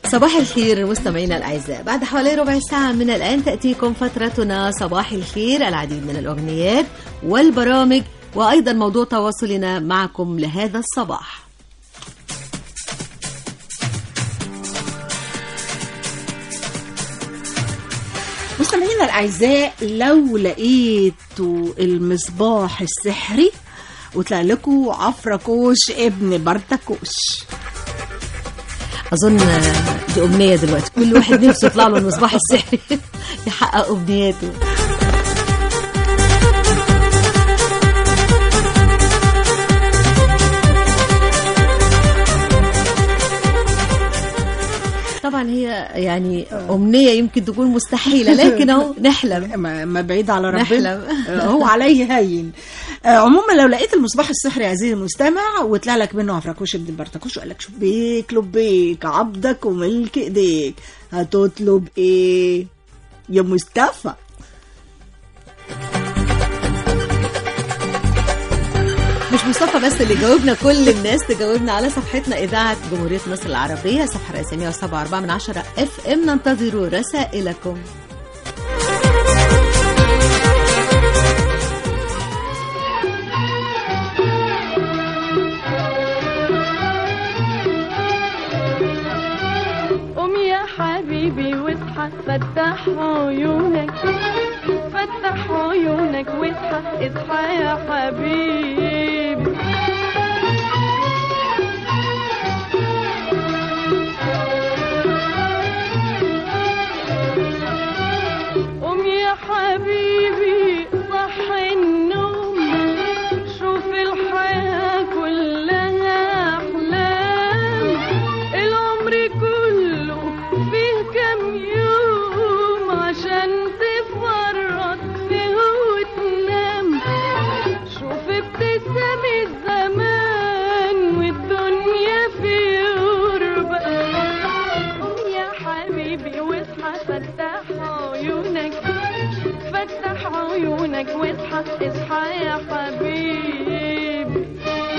صباح الخير مستمعينا الاعزاء بعد حوالي ربع ساعه من الان تاتيكم فترتنا صباح الخير العديد من الاغنيات والبرامج وايضا موضوع تواصلنا معكم لهذا الصباح مستمعينا الاعزاء لو لقيتوا المصباح السحري وطلع لكم عفركوش ابن برتكوش اظن دي امنيه دلوقتي كل واحد نفسه يطلع له المصباح السحري يحقق امنياته طبعا هي يعني امنيه يمكن تكون مستحيله لكن اهو نحلم ما ما بعيد على ربنا نحلم. آه، هو عليه هين آه، عموما لو لقيت المصباح السحري يا عزيزي المستمع وطلع لك منه عفركوش ابن البرتكوش وقال لك شبيك لبيك عبدك وملك ايديك هتطلب ايه يا مصطفى مش مصطفى بس اللي جاوبنا كل الناس تجاوبنا على صفحتنا إذاعة جمهورية مصر العربية صفحة رئيسية 107.4 من عشرة اف ام ننتظر رسائلكم قوم يا حبيبي واصحى فتح عيونك فتح عيونك واصحى اصحى يا حبيبي قوم يا حبيبي صح النوم شوف الحياة كلها أحلام العمر كله فيه كم يوم عشان تفرط فيه وتنام شوف ابتسام الزمان والدنيا في غربة قوم يا حبيبي واصحى فتح عيونك فتح عيونك واصحى اصحى يا حبيبي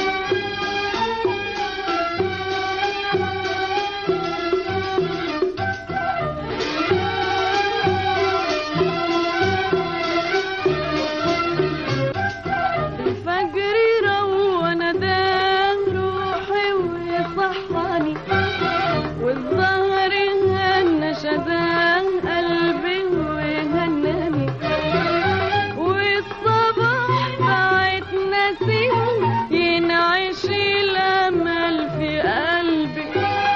الفجر رونا ده روحي وصحاني والظهر هنا شدان قلبي وهناني والصباح بعت نسيم ينعش الامل في قلبي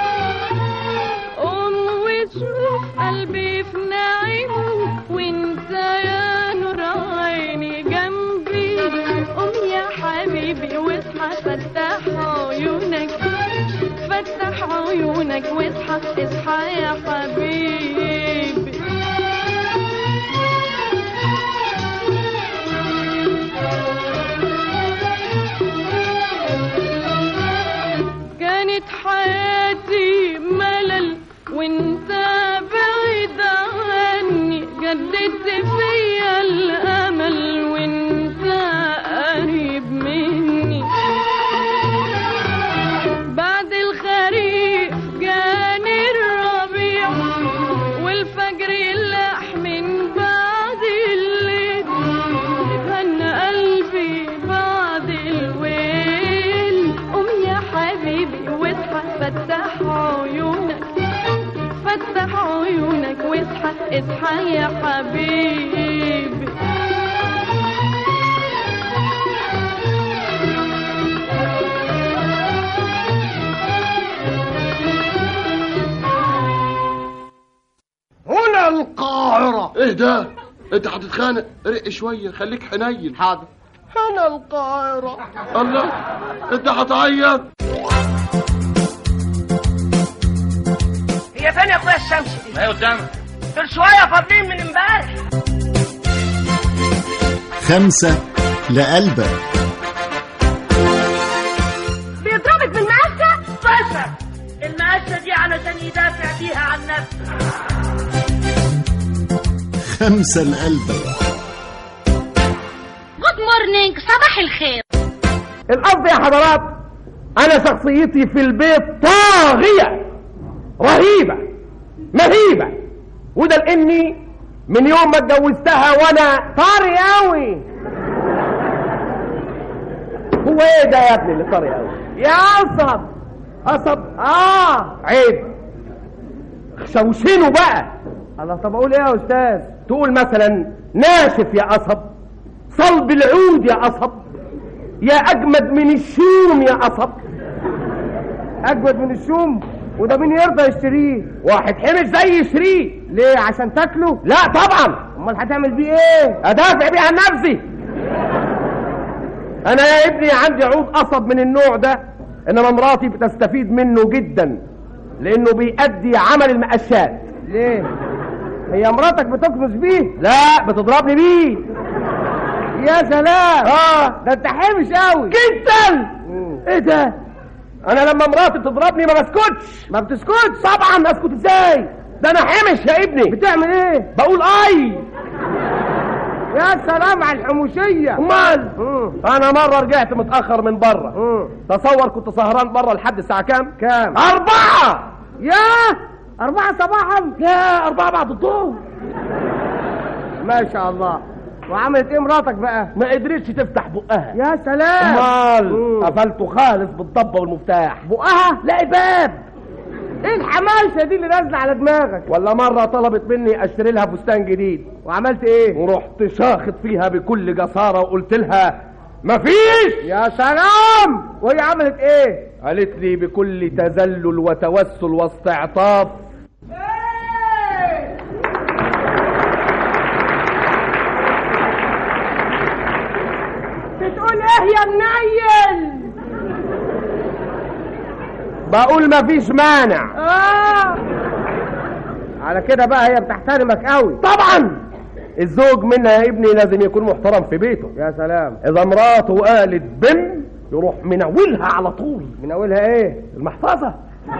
قوم وشوف قلبي في نعيمه وانت يا نور عيني جنبي قوم يا حبيبي واصحى فتح عيونك فتح عيونك واصحى اصحى يا حبيبي كانت حياتي ملل وانت بعيد عني جددت فيا الامل وانت قريب مني بعد الخريف جاني الربيع والفجر لح من بعد الليل هن قلبي بعد الويل قوم يا حبيبي واصحى فتح عيونك فتح عيونك واصحى اصحى يا حبيبي هنا القاهرة ايه ده؟ انت هتتخانق رق شوية خليك حنين حاضر هنا القاهرة الله انت هتعيط هي فين يا اخويا الشمس دي؟ ما هي قدامك دول شويه فاضلين من امبارح خمسة لقلبك بيضربك بالمقشه؟ باشا المقشه دي علشان يدافع بيها عن نفسه خمسة لقلبك جود مورنينج صباح الخير القصد يا حضرات انا شخصيتي في البيت طاغية رهيبة مهيبة وده لاني من يوم ما اتجوزتها وانا طري قوي هو ايه ده يا ابني اللي طري قوي يا قصب قصب اه عيب شوشنه بقى الله طب اقول ايه يا استاذ تقول مثلا ناشف يا قصب صلب العود يا قصب يا اجمد من الشوم يا قصب اجمد من الشوم وده مين يرضى يشتريه واحد حمش زي يشتريه ليه عشان تاكله لا طبعا امال هتعمل بيه ايه ادافع بيه عن نفسي انا يا ابني عندي عود قصب من النوع ده انما مراتي بتستفيد منه جدا لانه بيأدي عمل المقشات ليه هي مراتك بتكنس بيه لا بتضربني بيه يا سلام اه ده انت حمش قوي جدا ايه ده انا لما مراتي تضربني ما بسكتش ما بتسكتش طبعا اسكت ازاي ده انا حمش يا ابني بتعمل ايه بقول اي يا سلام على الحموشية امال انا مرة رجعت متأخر من بره تصور كنت سهران بره لحد الساعة كام كام أربعة يا أربعة صباحا يا أربعة بعد الظهر ما شاء الله وعملت ايه مراتك بقى ما قدرتش تفتح بقها يا سلام امال قفلته خالص بالضبه والمفتاح بقها لا باب ايه الحماشه دي اللي نازله على دماغك ولا مره طلبت مني اشتري لها فستان جديد وعملت ايه ورحت شاخط فيها بكل جساره وقلت لها مفيش يا سلام وهي عملت ايه قالت لي بكل تذلل وتوسل واستعطاف بتقول ايه يا منيل بقول مفيش مانع اه على كده بقى هي بتحترمك قوي طبعا الزوج منها يا ابني لازم يكون محترم في بيته يا سلام اذا مراته قالت بن يروح مناولها على طول مناولها ايه المحفظه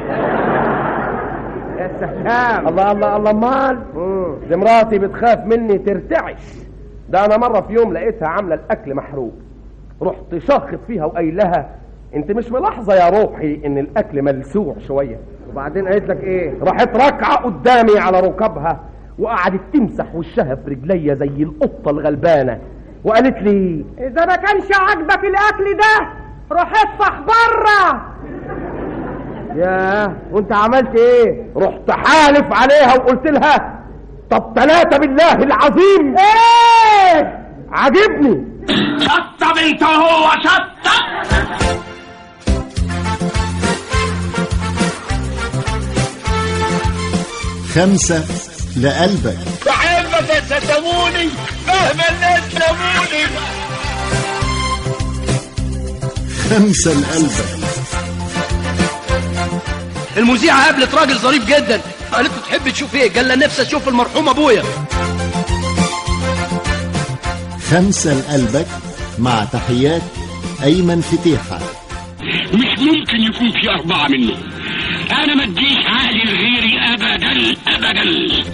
يا سلام الله الله الله مال دي مراتي بتخاف مني ترتعش ده انا مره في يوم لقيتها عامله الاكل محروق رحت شاخط فيها وقايلها انت مش ملاحظه يا روحي ان الاكل ملسوع شويه وبعدين قالت لك ايه راحت راكعه قدامي على ركبها وقعدت تمسح وشها برجليا زي القطه الغلبانه وقالت لي اذا ما كانش عاجبك الاكل ده روح اطفح بره ياه وانت عملت ايه رحت حالف عليها وقلت لها طب ثلاثة بالله العظيم ايه عاجبني شطب انت وهو شطب خمسة لقلبك بحبك يا ستموني مهما الناس سموني خمسة لقلبك المذيعة قابلت راجل ظريف جدا قالت له تحب تشوف ايه قال لها نفسي اشوف المرحوم ابويا خمسة لقلبك مع تحيات أيمن فتيحة مش ممكن يكون في أربعة منه أنا ما اديش عقلي لغيري أبدا أبدا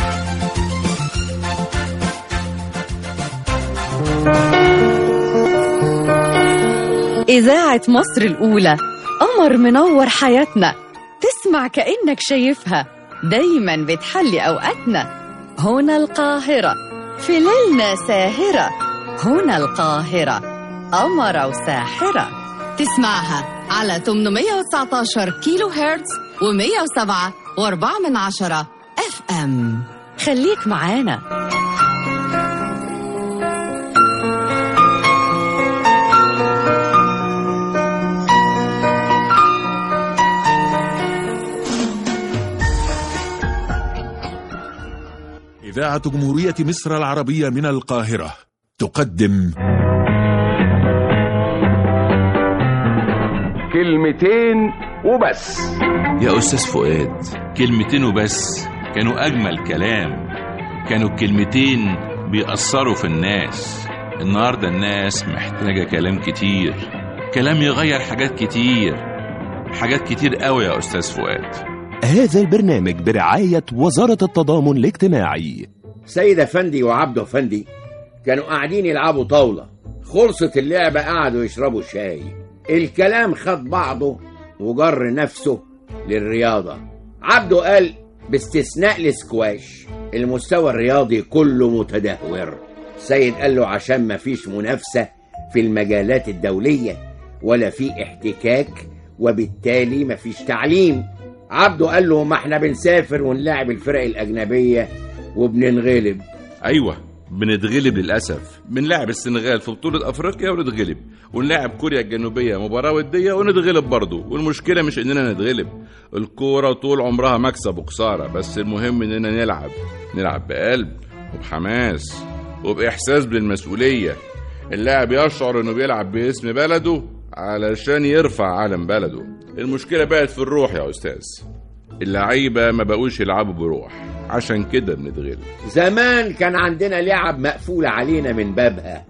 إذاعة مصر الأولى قمر منور حياتنا تسمع كأنك شايفها دايما بتحلي أوقاتنا هنا القاهرة في ليلنا ساهرة هنا القاهرة قمرة وساحرة تسمعها على 819 كيلو هرتز و107 و4 من عشرة اف ام خليك معانا إذاعة جمهورية مصر العربية من القاهرة تقدم كلمتين وبس يا أستاذ فؤاد كلمتين وبس كانوا أجمل كلام كانوا الكلمتين بيأثروا في الناس النهاردة الناس محتاجة كلام كتير كلام يغير حاجات كتير حاجات كتير قوي يا أستاذ فؤاد هذا البرنامج برعاية وزارة التضامن الاجتماعي سيد افندي وعبد افندي كانوا قاعدين يلعبوا طاولة خلصت اللعبة قعدوا يشربوا شاي الكلام خد بعضه وجر نفسه للرياضة عبده قال باستثناء السكواش المستوى الرياضي كله متدهور سيد قال له عشان ما فيش منافسة في المجالات الدولية ولا في احتكاك وبالتالي ما فيش تعليم عبده قال له ما احنا بنسافر ونلاعب الفرق الأجنبية وبننغلب ايوه بنتغلب للاسف بنلاعب السنغال في بطوله افريقيا ونتغلب ونلاعب كوريا الجنوبيه مباراه وديه ونتغلب برضه والمشكله مش اننا نتغلب الكوره طول عمرها مكسب وخساره بس المهم اننا نلعب نلعب بقلب وبحماس وباحساس بالمسؤوليه اللاعب يشعر انه بيلعب باسم بلده علشان يرفع علم بلده المشكله بقت في الروح يا استاذ اللعيبه ما بقوش يلعبوا بروح عشان كده بنتغلب زمان كان عندنا لعب مقفولة علينا من بابها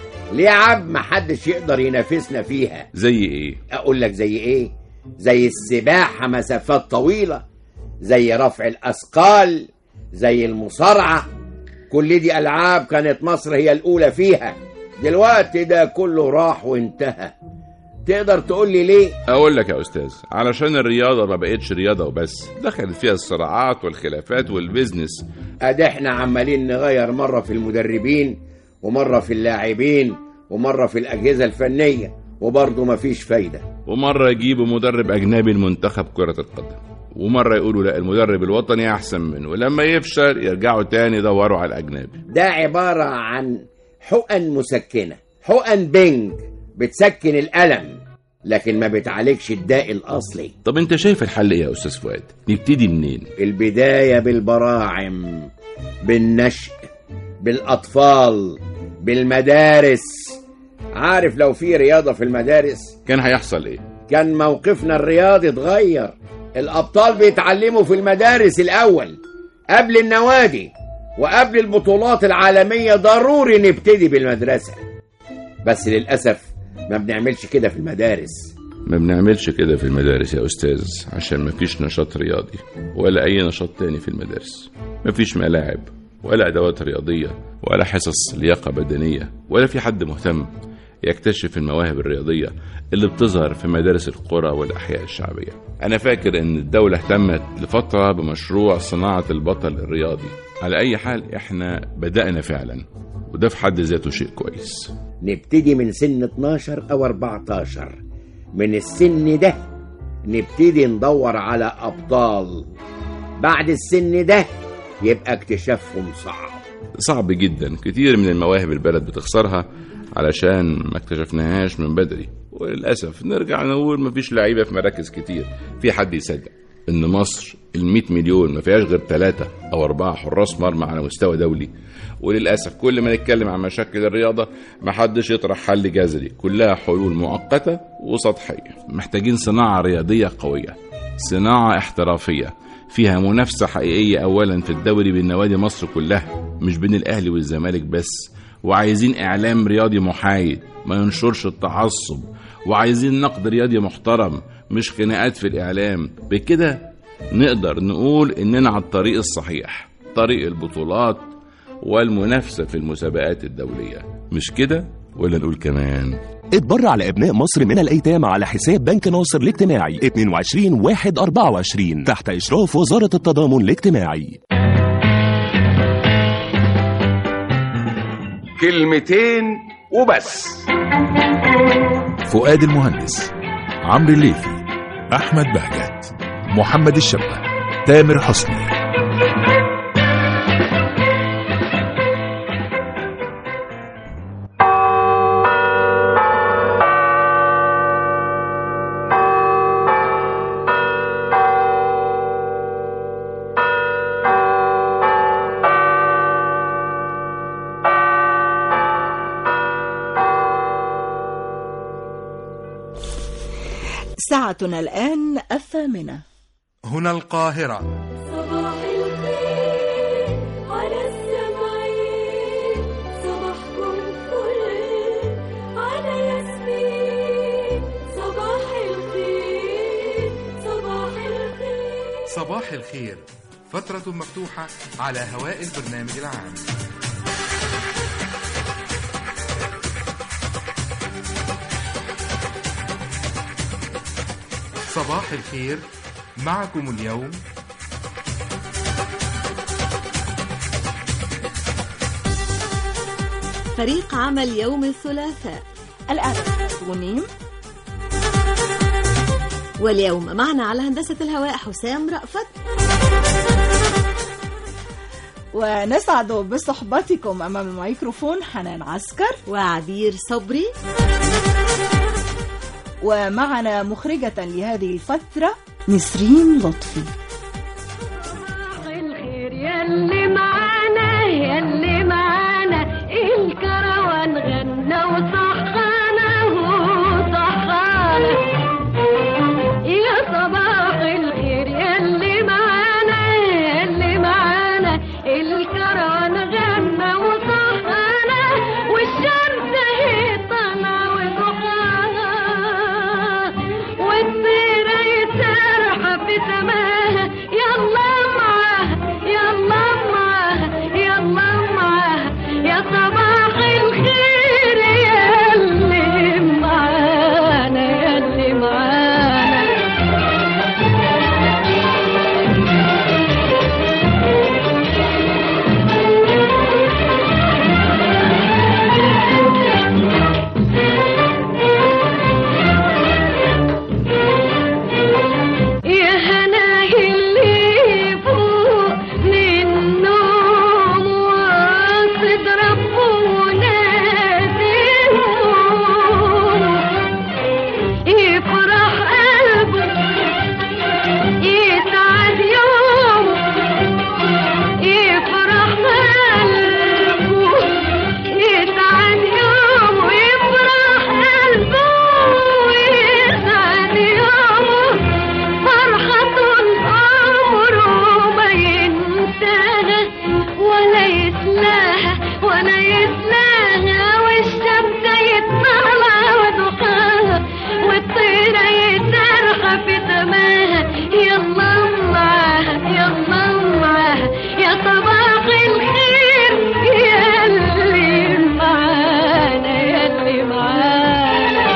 لعب محدش يقدر ينافسنا فيها زي ايه اقول لك زي ايه زي السباحة مسافات طويلة زي رفع الاثقال زي المصارعة كل دي العاب كانت مصر هي الاولى فيها دلوقتي ده كله راح وانتهى تقدر تقول لي ليه اقول لك يا استاذ علشان الرياضه ما بقتش رياضه وبس دخلت فيها الصراعات والخلافات والبيزنس ادي احنا عمالين نغير مرة في المدربين ومرة في اللاعبين ومرة في الأجهزة الفنية وبرضه مفيش فايدة ومره يجيبوا مدرب اجنبي لمنتخب كره القدم ومره يقولوا لا المدرب الوطني احسن منه ولما يفشل يرجعوا تاني يدوروا على الاجنبي ده عبارة عن حقن مسكنة حقن بنج بتسكن الألم لكن ما بتعالجش الداء الأصلي طب انت شايف الحل ايه يا استاذ فؤاد نبتدي منين البداية بالبراعم بالنشء بالأطفال بالمدارس عارف لو في رياضة في المدارس كان هيحصل ايه كان موقفنا الرياضي اتغير الأبطال بيتعلموا في المدارس الأول قبل النوادي وقبل البطولات العالمية ضروري نبتدي بالمدرسة بس للأسف ما بنعملش كده في المدارس ما بنعملش كده في المدارس يا أستاذ عشان مفيش نشاط رياضي ولا أي نشاط تاني في المدارس مفيش ملاعب ولا أدوات رياضية ولا حصص لياقة بدنية ولا في حد مهتم يكتشف المواهب الرياضية اللي بتظهر في مدارس القرى والأحياء الشعبية أنا فاكر أن الدولة اهتمت لفترة بمشروع صناعة البطل الرياضي على أي حال إحنا بدأنا فعلا وده في حد ذاته شيء كويس نبتدي من سن 12 أو 14 من السن ده نبتدي ندور على أبطال بعد السن ده يبقى اكتشافهم صعب صعب جدا كتير من المواهب البلد بتخسرها علشان ما اكتشفناهاش من بدري وللأسف نرجع نقول مفيش لعيبة في مراكز كتير في حد يصدق إن مصر ال مليون ما فيهاش غير ثلاثة أو أربعة حراس مرمى على مستوى دولي وللأسف كل ما نتكلم عن مشاكل الرياضة محدش يطرح حل جذري كلها حلول مؤقتة وسطحية محتاجين صناعة رياضية قوية صناعة احترافية فيها منافسة حقيقية أولا في الدوري بين نوادي مصر كلها مش بين الأهلي والزمالك بس وعايزين إعلام رياضي محايد ما ينشرش التعصب وعايزين نقد رياضي محترم مش خناقات في الإعلام بكده نقدر نقول إننا على الطريق الصحيح طريق البطولات والمنافسة في المسابقات الدولية مش كده ولا نقول كمان اتبرع لأبناء مصر من الأيتام على حساب بنك ناصر الاجتماعي 22 1 24 تحت إشراف وزارة التضامن الاجتماعي كلمتين وبس فؤاد المهندس عمرو الليثي أحمد بهجت محمد الشبه تامر حسني ساعتنا الآن الثامنة هنا القاهرة صباح الخير على السمعين صباحكم فل على ياسمين صباح الخير صباح الخير صباح الخير فترة مفتوحة على هواء البرنامج العام صباح الخير معكم اليوم فريق عمل يوم الثلاثاء الأدب ونيم واليوم معنا على هندسة الهواء حسام رأفت ونسعد بصحبتكم أمام الميكروفون حنان عسكر وعبير صبري ومعنا مخرجة لهذه الفترة نسرين لطفي الخير يلي معانا يلي معانا الكروان غنى وصحانا وصحانا يا صباح الخير يلي معانا يلي معانا الكروان غنى وصحانا والشمس هي طالعة وضحاها والطيرة يسرح في سماها يلا معاها يلا معاها يلا معاها يا صباح الخير يلي معانا يلي معانا يا هناه اللي فوق من النوم واصد ربنا النوم يفرح قلبه يسعد يومه يفرح قلبه يسعد يومه يفرح قلبه ويسعد يومه فرحة الأمر ما ينساها ولا يسلاها ولا يسلاها والشمس يطلع وضحاها والطيرة يترخى في سماها يلا معاها يلا معاها يا صباح الخير يلي معانا يلي معانا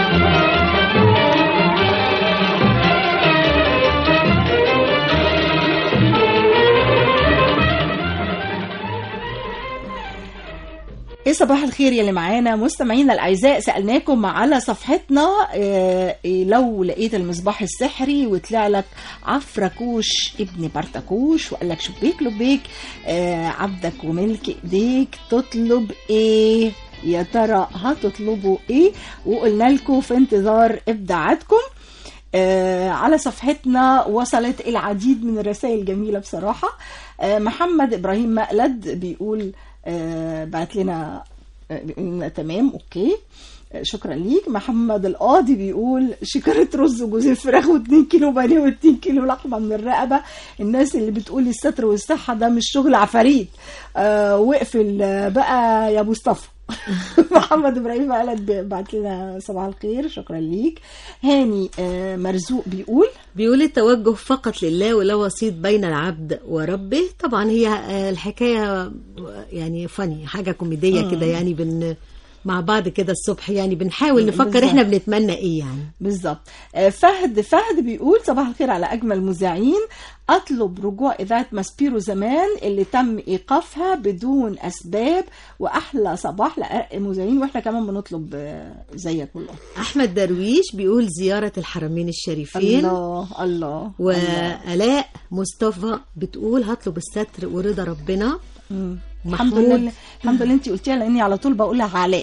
ايه صباح الخير يلي معانا مستمعينا الاعزاء سالناكم على صفحتنا آه، إيه لو لقيت المصباح السحري وطلع لك عفركوش ابن برتكوش وقال لك شبيك لبيك آه، عبدك وملك ايديك تطلب ايه يا ترى هتطلبوا ايه وقلنا لكم في انتظار ابداعاتكم آه، على صفحتنا وصلت العديد من الرسائل الجميلة بصراحة آه، محمد إبراهيم مقلد بيقول آه، بعت لنا آه، بيقول لنا تمام أوكي آه، شكرا ليك محمد القاضي بيقول شكارة رز وجوز الفراخ و2 كيلو بانيه و2 كيلو لحمة من الرقبة الناس اللي بتقول الستر والصحة ده مش شغل عفاريت آه، واقفل آه، بقى يا مصطفى محمد ابراهيم قالت بعت لنا صباح الخير شكرا ليك هاني آه، مرزوق بيقول بيقول التوجه فقط لله ولا وسيط بين العبد وربه طبعا هي آه، الحكاية آه، يعني فني حاجة كوميدية مم. كده يعني بن مع بعض كده الصبح يعني بنحاول مم، نفكر بالظبط. احنا بنتمنى ايه يعني بالظبط آه، فهد فهد بيقول صباح الخير على اجمل مذيعين اطلب رجوع اذاعه ماسبيرو زمان اللي تم ايقافها بدون اسباب واحلى صباح لارق مذيعين واحنا كمان بنطلب آه، زيك والله احمد درويش بيقول زيارة الحرمين الشريفين الله الله وآلاء مصطفى بتقول هطلب الستر ورضا ربنا مم. محمود. الحمد لله الحمد لله انت قلتيها لاني على طول بقولها علاء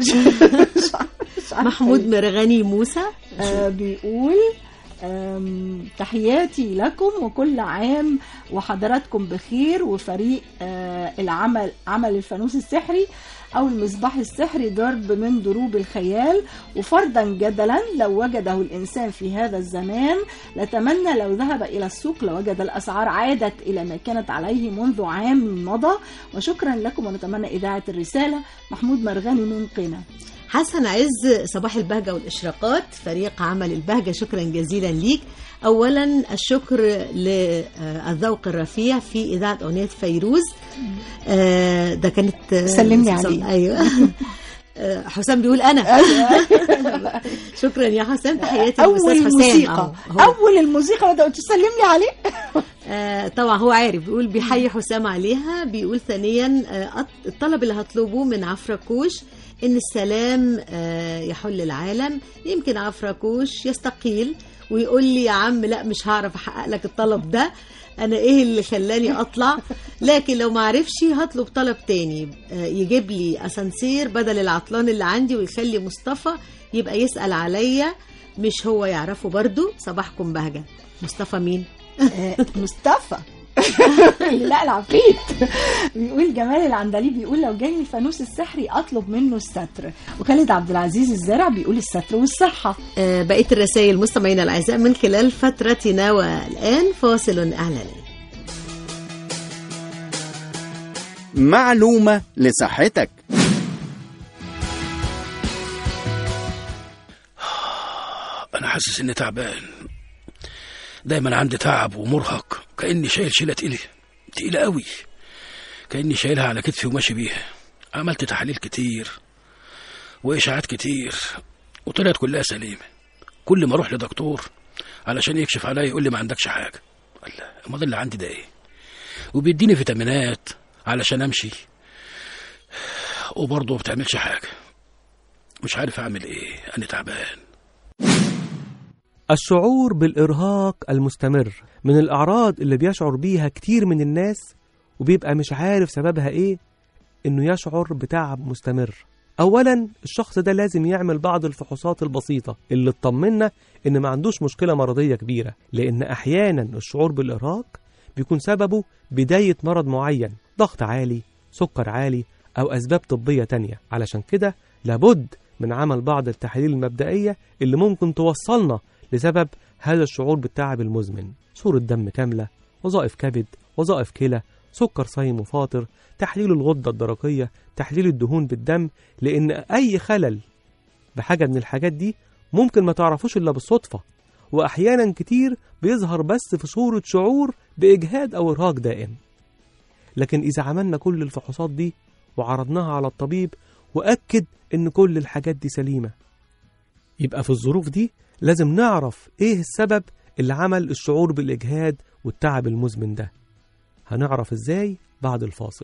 محمود مرغني موسى آه بيقول آم، تحياتي لكم وكل عام وحضراتكم بخير وفريق آه، العمل عمل الفانوس السحري أو المصباح السحري ضرب من ضروب الخيال وفرضا جدلا لو وجده الإنسان في هذا الزمان لتمنى لو ذهب إلى السوق لوجد الأسعار عادت إلى ما كانت عليه منذ عام مضى وشكرا لكم ونتمنى إذاعة الرسالة محمود مرغني من قنا حسن عز صباح البهجة والإشراقات فريق عمل البهجة شكرا جزيلا ليك أولا الشكر للذوق الرفيع في إذاعة أغنية فيروز آه، ده كانت سلمني عليه. أيوة آه، حسام بيقول انا شكرا يا حسام تحياتي اول للأستاذ حسام موسيقى أهو. اول الموسيقى بدأت تسلم لي عليه آه طبعا هو عارف بيقول بيحيي حسام عليها بيقول ثانيا آه أط- الطلب اللي هطلبه من عفركوش ان السلام آه يحل العالم يمكن عفركوش يستقيل ويقول لي يا عم لا مش هعرف احقق لك الطلب ده انا ايه اللي خلاني اطلع لكن لو ما عرفش هطلب طلب تاني آه يجيب لي اسانسير بدل العطلان اللي عندي ويخلي مصطفى يبقى يسأل عليا مش هو يعرفه برضو صباحكم بهجة مصطفى مين؟ مصطفى لا العفريت بيقول جمال العندليب بيقول لو جاني الفانوس السحري اطلب منه الستر وخالد عبد العزيز الزرع بيقول الستر والصحه آه، بقية الرسائل مستمعينا الأعزاء من خلال فترتنا والآن فاصل إعلاني معلومة لصحتك انا حاسس اني تعبان دايما عندي تعب ومرهق كاني شايل شيله تقيله تقيله قوي كاني شايلها على كتفي وماشي بيها عملت تحاليل كتير واشاعات كتير وطلعت كلها سليمه كل ما اروح لدكتور علشان يكشف عليا يقول لي ما عندكش حاجه الله امال اللي عندي ده ايه وبيديني فيتامينات علشان امشي وبرضه ما بتعملش حاجه مش عارف اعمل ايه انا تعبان الشعور بالإرهاق المستمر من الأعراض اللي بيشعر بيها كتير من الناس وبيبقى مش عارف سببها إيه إنه يشعر بتعب مستمر أولا الشخص ده لازم يعمل بعض الفحوصات البسيطة اللي تطمنا إن ما عندوش مشكلة مرضية كبيرة لأن أحيانا الشعور بالإرهاق بيكون سببه بداية مرض معين ضغط عالي سكر عالي أو أسباب طبية تانية علشان كده لابد من عمل بعض التحاليل المبدئية اللي ممكن توصلنا لسبب هذا الشعور بالتعب المزمن صورة دم كاملة وظائف كبد وظائف كلى سكر صايم وفاطر تحليل الغدة الدرقية تحليل الدهون بالدم لأن أي خلل بحاجة من الحاجات دي ممكن ما تعرفوش إلا بالصدفة وأحيانا كتير بيظهر بس في صورة شعور بإجهاد أو إرهاق دائم لكن إذا عملنا كل الفحوصات دي وعرضناها على الطبيب وأكد إن كل الحاجات دي سليمة يبقى في الظروف دي لازم نعرف إيه السبب اللي عمل الشعور بالإجهاد والتعب المزمن ده هنعرف إزاي بعد الفاصل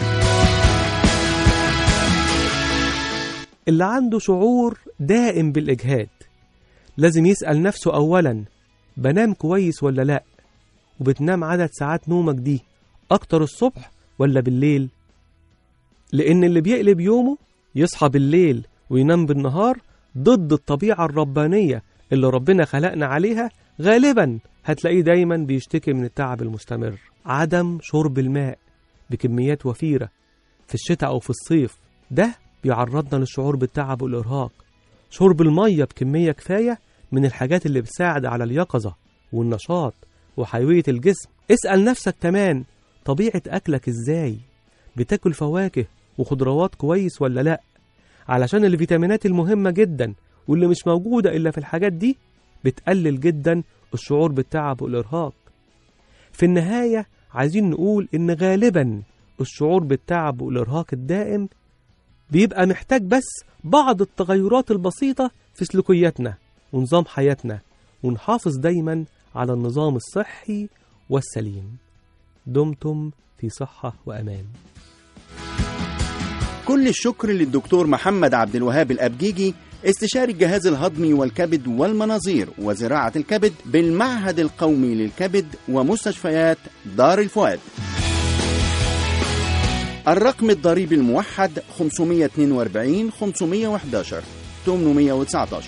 اللي عنده شعور دائم بالإجهاد لازم يسأل نفسه أولا بنام كويس ولا لأ وبتنام عدد ساعات نومك دي أكتر الصبح ولا بالليل لأن اللي بيقلب يومه يصحى بالليل وينام بالنهار ضد الطبيعة الربانية اللي ربنا خلقنا عليها غالبا هتلاقيه دايما بيشتكي من التعب المستمر عدم شرب الماء بكميات وفيرة في الشتاء أو في الصيف ده بيعرضنا للشعور بالتعب والإرهاق شرب المية بكمية كفاية من الحاجات اللي بتساعد على اليقظة والنشاط وحيوية الجسم اسأل نفسك كمان طبيعة أكلك إزاي بتاكل فواكه وخضروات كويس ولا لأ علشان الفيتامينات المهمة جدا واللي مش موجودة إلا في الحاجات دي بتقلل جدا الشعور بالتعب والإرهاق في النهاية عايزين نقول إن غالبا الشعور بالتعب والإرهاق الدائم بيبقى محتاج بس بعض التغيرات البسيطة في سلوكياتنا ونظام حياتنا ونحافظ دايما على النظام الصحي والسليم دمتم في صحة وأمان كل الشكر للدكتور محمد عبد الوهاب الأبجيجي استشاري الجهاز الهضمي والكبد والمناظير وزراعة الكبد بالمعهد القومي للكبد ومستشفيات دار الفؤاد الرقم الضريبي الموحد 542 511 819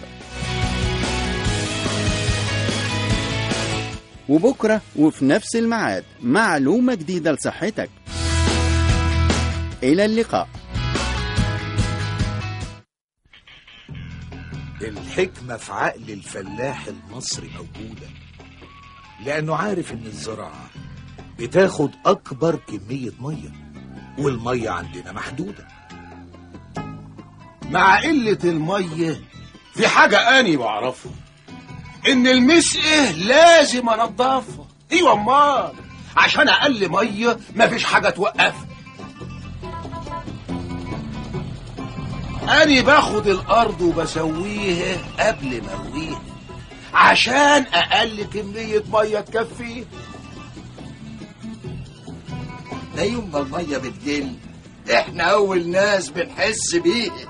وبكرة وفي نفس الميعاد معلومة جديدة لصحتك إلى اللقاء الحكمة في عقل الفلاح المصري موجودة لأنه عارف إن الزراعة بتاخد أكبر كمية مية والمية عندنا محدودة مع قلة المية في حاجة أني بعرفها إن المسقة لازم أنضفها أيوة أمال عشان أقل مية مفيش حاجة توقفها أنا باخد الأرض وبسويها قبل ما أرويها عشان أقل كمية مية تكفيه ده يوم ما المية بتقل احنا أول ناس بنحس بيها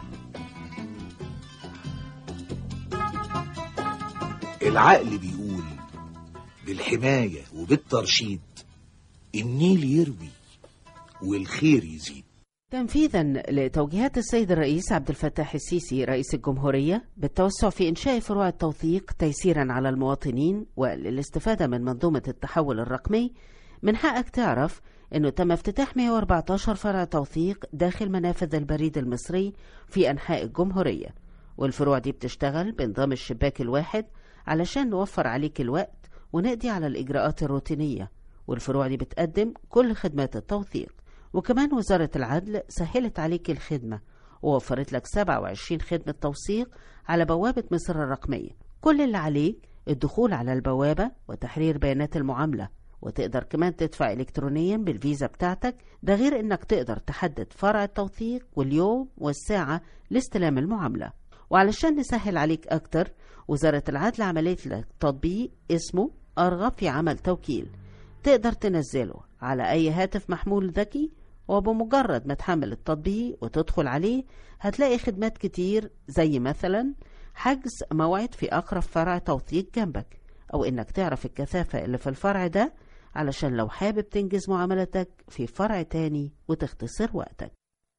العقل بيقول بالحماية وبالترشيد النيل يروي والخير يزيد تنفيذا لتوجيهات السيد الرئيس عبد الفتاح السيسي رئيس الجمهورية بالتوسع في إنشاء فروع التوثيق تيسيرا على المواطنين وللاستفادة من منظومة التحول الرقمي من حقك تعرف أنه تم افتتاح 114 فرع توثيق داخل منافذ البريد المصري في أنحاء الجمهورية والفروع دي بتشتغل بنظام الشباك الواحد علشان نوفر عليك الوقت ونقضي على الإجراءات الروتينية والفروع دي بتقدم كل خدمات التوثيق وكمان وزارة العدل سهلت عليك الخدمة ووفرت لك 27 خدمة توثيق على بوابة مصر الرقمية كل اللي عليك الدخول على البوابة وتحرير بيانات المعاملة وتقدر كمان تدفع إلكترونيا بالفيزا بتاعتك ده غير إنك تقدر تحدد فرع التوثيق واليوم والساعة لاستلام المعاملة وعلشان نسهل عليك أكتر وزارة العدل عملت لك تطبيق اسمه أرغب في عمل توكيل تقدر تنزله على أي هاتف محمول ذكي وبمجرد ما تحمل التطبيق وتدخل عليه هتلاقي خدمات كتير زي مثلا حجز موعد في أقرب فرع توثيق جنبك أو إنك تعرف الكثافة اللي في الفرع ده علشان لو حابب تنجز معاملتك في فرع تاني وتختصر وقتك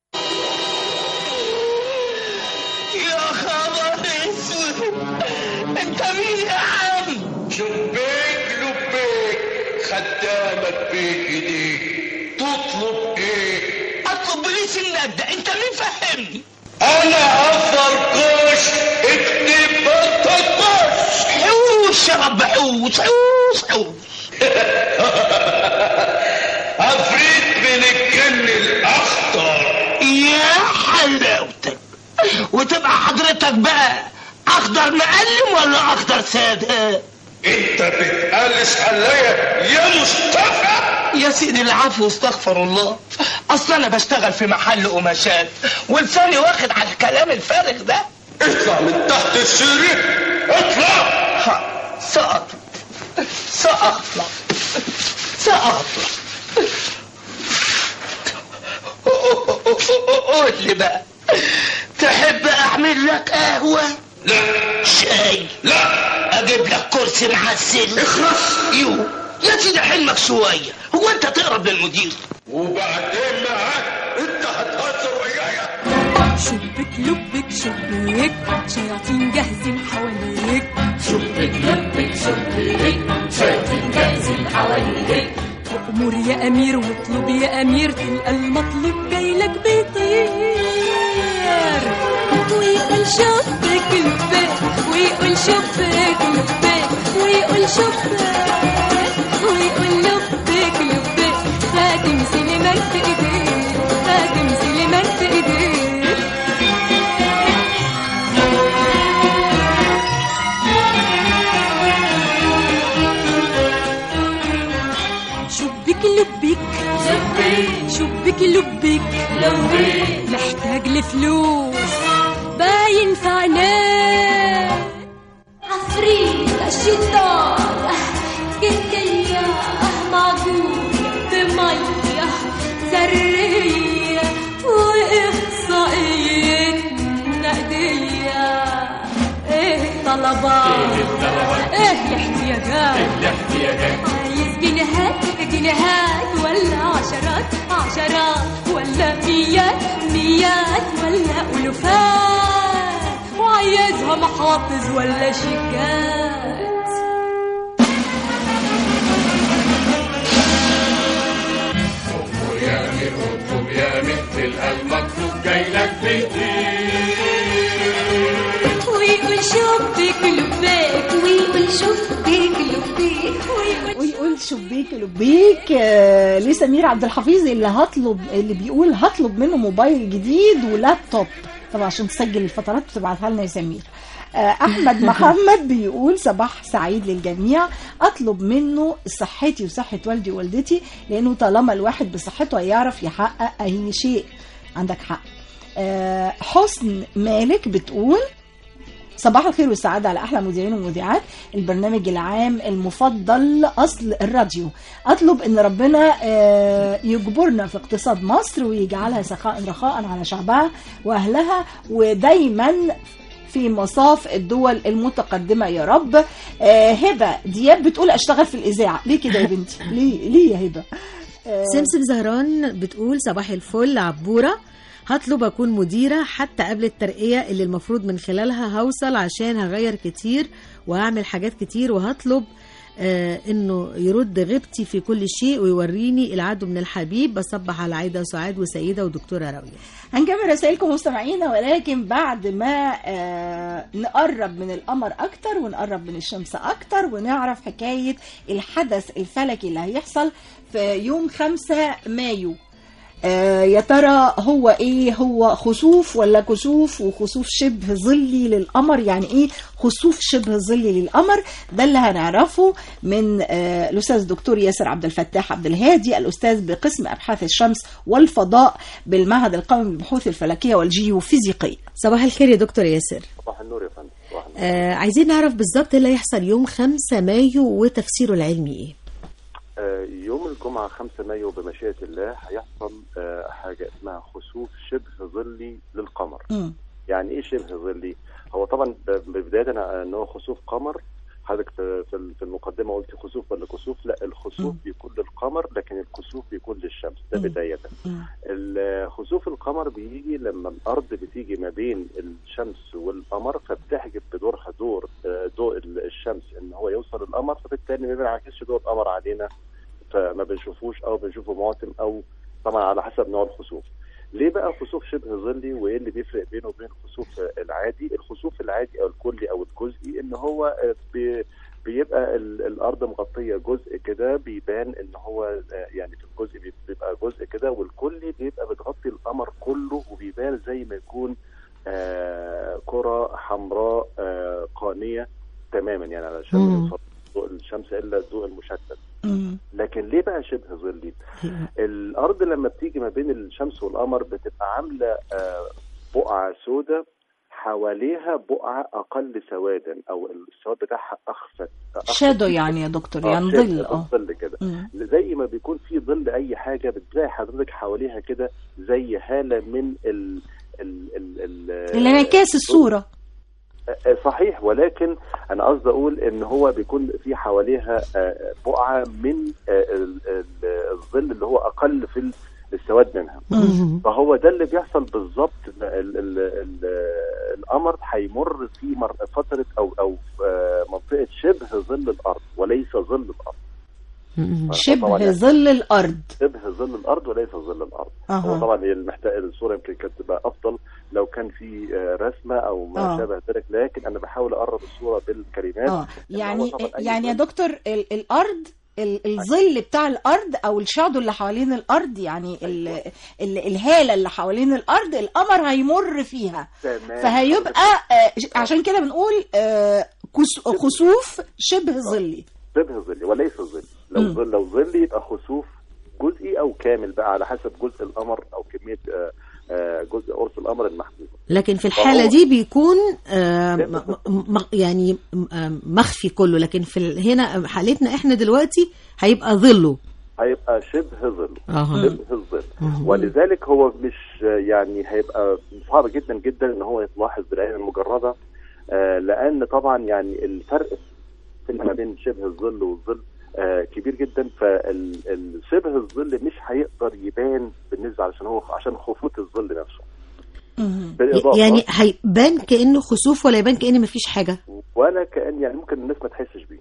يا خبر اسود انت مين يا عم شبيك لبيك خدامك بيك ايديك تطلب ايه اطلب بوليس النبدة انت مين فهمني انا افرقش ابن بطاطاش حوش يا رب حوش حوش حوش عفريت من الجن الاخضر يا حلاوتك وتبقى حضرتك بقى اخضر مقلم ولا اخضر ساده انت بتقلس عليا يا مصطفى يا سيدي العفو استغفر الله اصل انا بشتغل في محل قماشات ولساني واخد على الكلام الفارغ ده اطلع من تحت السرير اطلع سأطلع سأطلع سأطلع قول لي بقى تحب اعمل لك قهوه لا شاي لا اجيب لك كرسي معسل اخلص يو يا سيدي حلمك شويه هو انت تقرب للمدير وبعدين معاك انت هتهزر ويايا شبك لبك شبيك شياطين جاهزين حواليك شبك لبك شبيك شايفين جاهزين حواليك وأمور يا أمير واطلب يا أمير تلقى المطلوب جايلك بيطير ويقول شبك لبك ويقول شبك لبك ويقول شبك ويقول لبك لبك خاتم سليمان في ايديك خاتم سليمان في ايديك شبك لبك شبك لبك محتاج لفلوس باين في عينيه عفريت الشيطان جدية معجونة بمية ذرية وإحصائية نقدية إيه طلبات إيه الاحتياجات عايز جنيهات جنيهات ولا عشرات عشرات ولا ميات ميات ولا ألوفات وعايزها محافظ ولا شيكات يا امير اطلب يا امير تلقى المطلوب جايلك بيطير ويقول شبك لبيك ويقول شبك لبيك ويقول ويقول شبيك لبيك آه، لسمير عبد الحفيظ اللي هطلب اللي بيقول هطلب منه موبايل جديد ولابتوب طبعا عشان تسجل الفترات وتبعتها لنا يا سمير آه، احمد محمد بيقول صباح سعيد للجميع اطلب منه صحتي وصحه والدي ووالدتي لانه طالما الواحد بصحته هيعرف يحقق اي شيء عندك حق آه، حسن مالك بتقول صباح الخير والسعادة على أحلى مذيعين ومذيعات البرنامج العام المفضل أصل الراديو أطلب أن ربنا آه، يجبرنا في اقتصاد مصر ويجعلها سخاء رخاء على شعبها وأهلها ودايما في مصاف الدول المتقدمة يا رب آه، هبة دياب بتقول أشتغل في الإذاعة ليه كده يا بنتي ليه ليه يا هبة آه، سمسم زهران بتقول صباح الفل عبورة هطلب أكون مديرة حتى قبل الترقية اللي المفروض من خلالها هوصل عشان هغير كتير وهعمل حاجات كتير وهطلب آه انه يرد غيبتي في كل شيء ويوريني العدو من الحبيب بصبح على عايده وسعاد وسيده ودكتوره راويه هنكمل رسائلكم مستمعينا ولكن بعد ما آه نقرب من القمر اكتر ونقرب من الشمس اكتر ونعرف حكايه الحدث الفلكي اللي هيحصل في يوم 5 مايو آه يا ترى هو ايه هو خسوف ولا كسوف وخسوف شبه ظلي للقمر يعني ايه خسوف شبه ظلي للقمر ده اللي هنعرفه من آه الاستاذ الدكتور ياسر عبد الفتاح عبد الهادي الاستاذ بقسم ابحاث الشمس والفضاء بالمعهد القومي للبحوث الفلكيه والجيوفيزيقيه صباح الخير يا دكتور ياسر صباح النور يا فندم صباح النور. آه عايزين نعرف بالظبط ايه اللي هيحصل يوم 5 مايو وتفسيره العلمي ايه آه، يوم الجمعة 5 مايو بمشيئة الله هيحصل آه، حاجة اسمها خسوف شبه ظلي للقمر يعني ايه شبه ظلي هو طبعا ب- بداية ان هو خسوف قمر حضرتك في في- في المقدمة قلت خسوف ولا كسوف لا الخسوف بيكون للقمر لكن الكسوف بيكون للشمس ده بداية ال- خسوف القمر بيجي لما الارض بتيجي ما بين الشمس والقمر فبتحجب بدورها دور آه، ضوء ال- الشمس ان هو يوصل القمر فبالتالي ما بينعكسش ضوء القمر علينا فما بنشوفوش او بنشوفه معتم او طبعا على حسب نوع الخسوف ليه بقى خسوف شبه ظلي وايه اللي بيفرق بينه وبين الخسوف العادي الخسوف العادي او الكلي او الجزئي ان هو آه، بي بيبقى ال- الارض مغطيه جزء كده بيبان ان هو آه، يعني في الجزء بي- بيبقى جزء كده والكلي بيبقى بتغطي القمر كله وبيبان زي ما يكون آه، كره حمراء آه، قانيه تماما يعني علشان ما يوصل ضوء الشمس الا الضوء المشتت لكن ليه بقى شبه ظلي؟ الارض لما بتيجي ما بين الشمس والقمر بتبقى عامله آه، بقعه سوداء حواليها بقعه اقل سوادا او السواد بتاعها اخفت أخفت شادو يعني يا دكتور يعني شبه ظل اه ظل كده مم. زي ما بيكون في ظل اي حاجه بتلاقي حضرتك حواليها كده زي هاله من ال ال ال ال الانعكاس الصوره آه، صحيح ولكن انا قصدي اقول ان هو بيكون في حواليها آه، بقعه من آه، ال- ال- الظل اللي هو اقل في السواد منها فهو ده اللي بيحصل بالظبط ال- ال- ال- القمر هيمر في مر- فتره او او آه، منطقه شبه ظل الارض وليس ظل الارض طبعاً شبه يعني ظل الارض شبه ظل الارض وليس ظل الارض أها. هو طبعا هي المحتاج الصوره يمكن كانت تبقى افضل لو كان في آه، رسمه او ما آه. شابه ذلك لكن انا بحاول اقرب الصوره بالكلمات اه إن يعني هو طبعاً أي يعني يا ظل- دكتور ال- الارض ال- الظل بتاع الارض او الشادو اللي حوالين الارض يعني ال ال الهاله اللي حوالين الارض القمر هيمر فيها تمام. فهيبقى آه، عشان كده بنقول آه، كس- خسوف شبه ظلي شبه ظلي وليس ظل لو مم. ظل لو ظل يبقى خسوف جزئي او كامل بقى على حسب جزء القمر او كميه آه، آه، جزء قرص القمر المحدود لكن في الحالة فهو- دي بيكون آه، م- م- يعني آه، مخفي كله لكن في ال- هنا حالتنا احنا دلوقتي هيبقى ظله هيبقى شبه ظل أها. شبه الظل ولذلك هو مش يعني هيبقى صعب جدا جدا ان هو يتلاحظ بالعين المجرده آه، لان طبعا يعني الفرق في ما بين شبه الظل والظل آه، كبير جدا فالشبه الظل مش هيقدر يبان بالنسبه علشان هو عشان خفوت الظل نفسه بالاضافه يعني هيبان كأنه خسوف ولا يبان كأن مفيش حاجة ولا كان يعني ممكن الناس ما تحسش بيه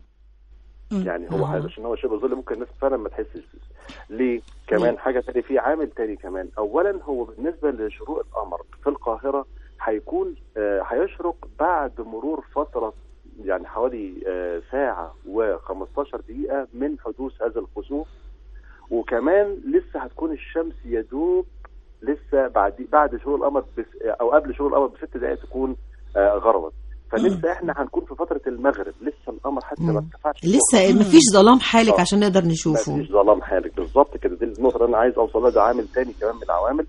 مم. يعني هو آه. عشان هو شبه ظل ممكن الناس فعلا ما تحسش بيه ليه كمان حاجه تانية في عامل تاني كمان اولا هو بالنسبه لشروق القمر في القاهره هيكون آه، هيشرق بعد مرور فتره يعني حوالي آه، ساعه و15 دقيقه من حدوث هذا الخسوف وكمان لسه هتكون الشمس يدوب لسه بعد بعد شروق القمر بس او قبل شروق القمر بست دقائق تكون آه، غربت فلسه احنا هنكون في فتره المغرب لسه القمر حتى ما ارتفعش لسه فوق. مفيش ظلام حالك آه. عشان نقدر نشوفه مفيش ظلام حالك بالظبط كده دي النقطه اللي انا عايز اوصلها ده عامل تاني كمان من العوامل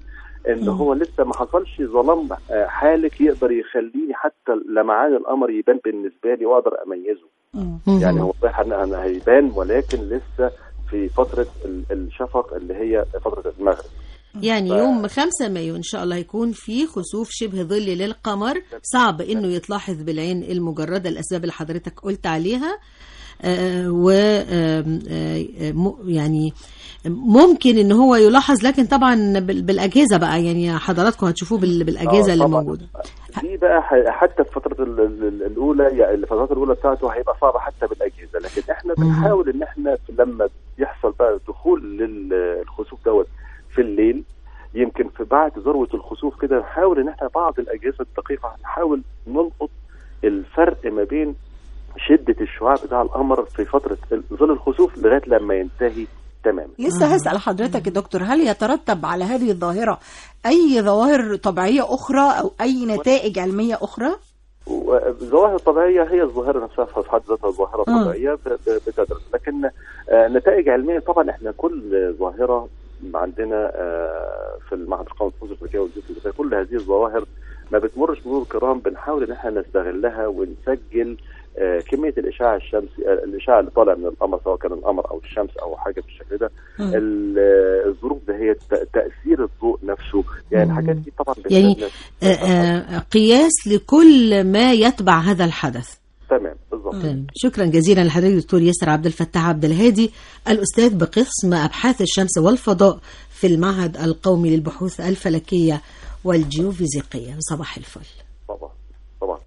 ان مم. هو لسه ما حصلش ظلام آه، حالك يقدر يخليني حتى لمعان القمر يبان بالنسبه لي واقدر اميزه يعني هو صحيح إن أنا هيبان ولكن لسه في فتره ال- الشفق اللي هي فتره المغرب يعني ف- يوم 5 مايو إن شاء الله هيكون في خسوف شبه ظلي للقمر صعب إنه يتلاحظ بالعين المجردة الأسباب اللي حضرتك قلت عليها آه و آم، آه، م- يعني ممكن ان هو يلاحظ لكن طبعا بال- بالاجهزه بقى يعني حضراتكم هتشوفوه بال- بالاجهزه آه، اللي طبعاً. موجوده دي بقى ح- حتى في فتره ال- ال- الاولى يعني الفترات الاولى بتاعته هيبقى صعبه حتى بالاجهزه لكن احنا بنحاول ان احنا في- لما يحصل بقى دخول للخسوف دوت في الليل يمكن في بعد ذروه الخسوف كده نحاول ان احنا بعض الاجهزه الدقيقه نحاول نلقط الفرق ما بين شده الشعاع بتاع القمر في فتره ظل الخسوف لغايه لما ينتهي تماما لسه هسأل حضرتك يا دكتور هل يترتب على هذه الظاهرة أي ظواهر طبيعية أخرى أو أي نتائج علمية أخرى؟ الظواهر الطبيعيه هي الظاهره نفسها في حد ذاتها ظاهره مم. طبيعيه ب- ب- بتدرس لكن آه، نتائج علميه طبعا احنا كل ظاهره عندنا آه، في المعهد القومي للبحوث الفلكيه والجيوفيزيقيه كل هذه الظواهر ما بتمرش مرور الكرام بنحاول ان احنا نستغلها ونسجل آه، كميه الاشعاع الشمسي آه، الاشعاع اللي طالع من القمر سواء كان القمر او الشمس او حاجه بالشكل ده مم. ال- آه، الظروف ده هي الت- تاثير الضوء نفسه يعني مم. الحاجات دي طبعا يعني بتساعدنا. آه، آه، قياس لكل ما يتبع هذا الحدث تمام بالظبط تمام. شكرا جزيلا لحضرتك دكتور ياسر عبد الفتاح عبد الهادي الاستاذ بقسم ابحاث الشمس والفضاء في المعهد القومي للبحوث الفلكيه والجيوفيزيقيه صباح الفل طبعا طبعا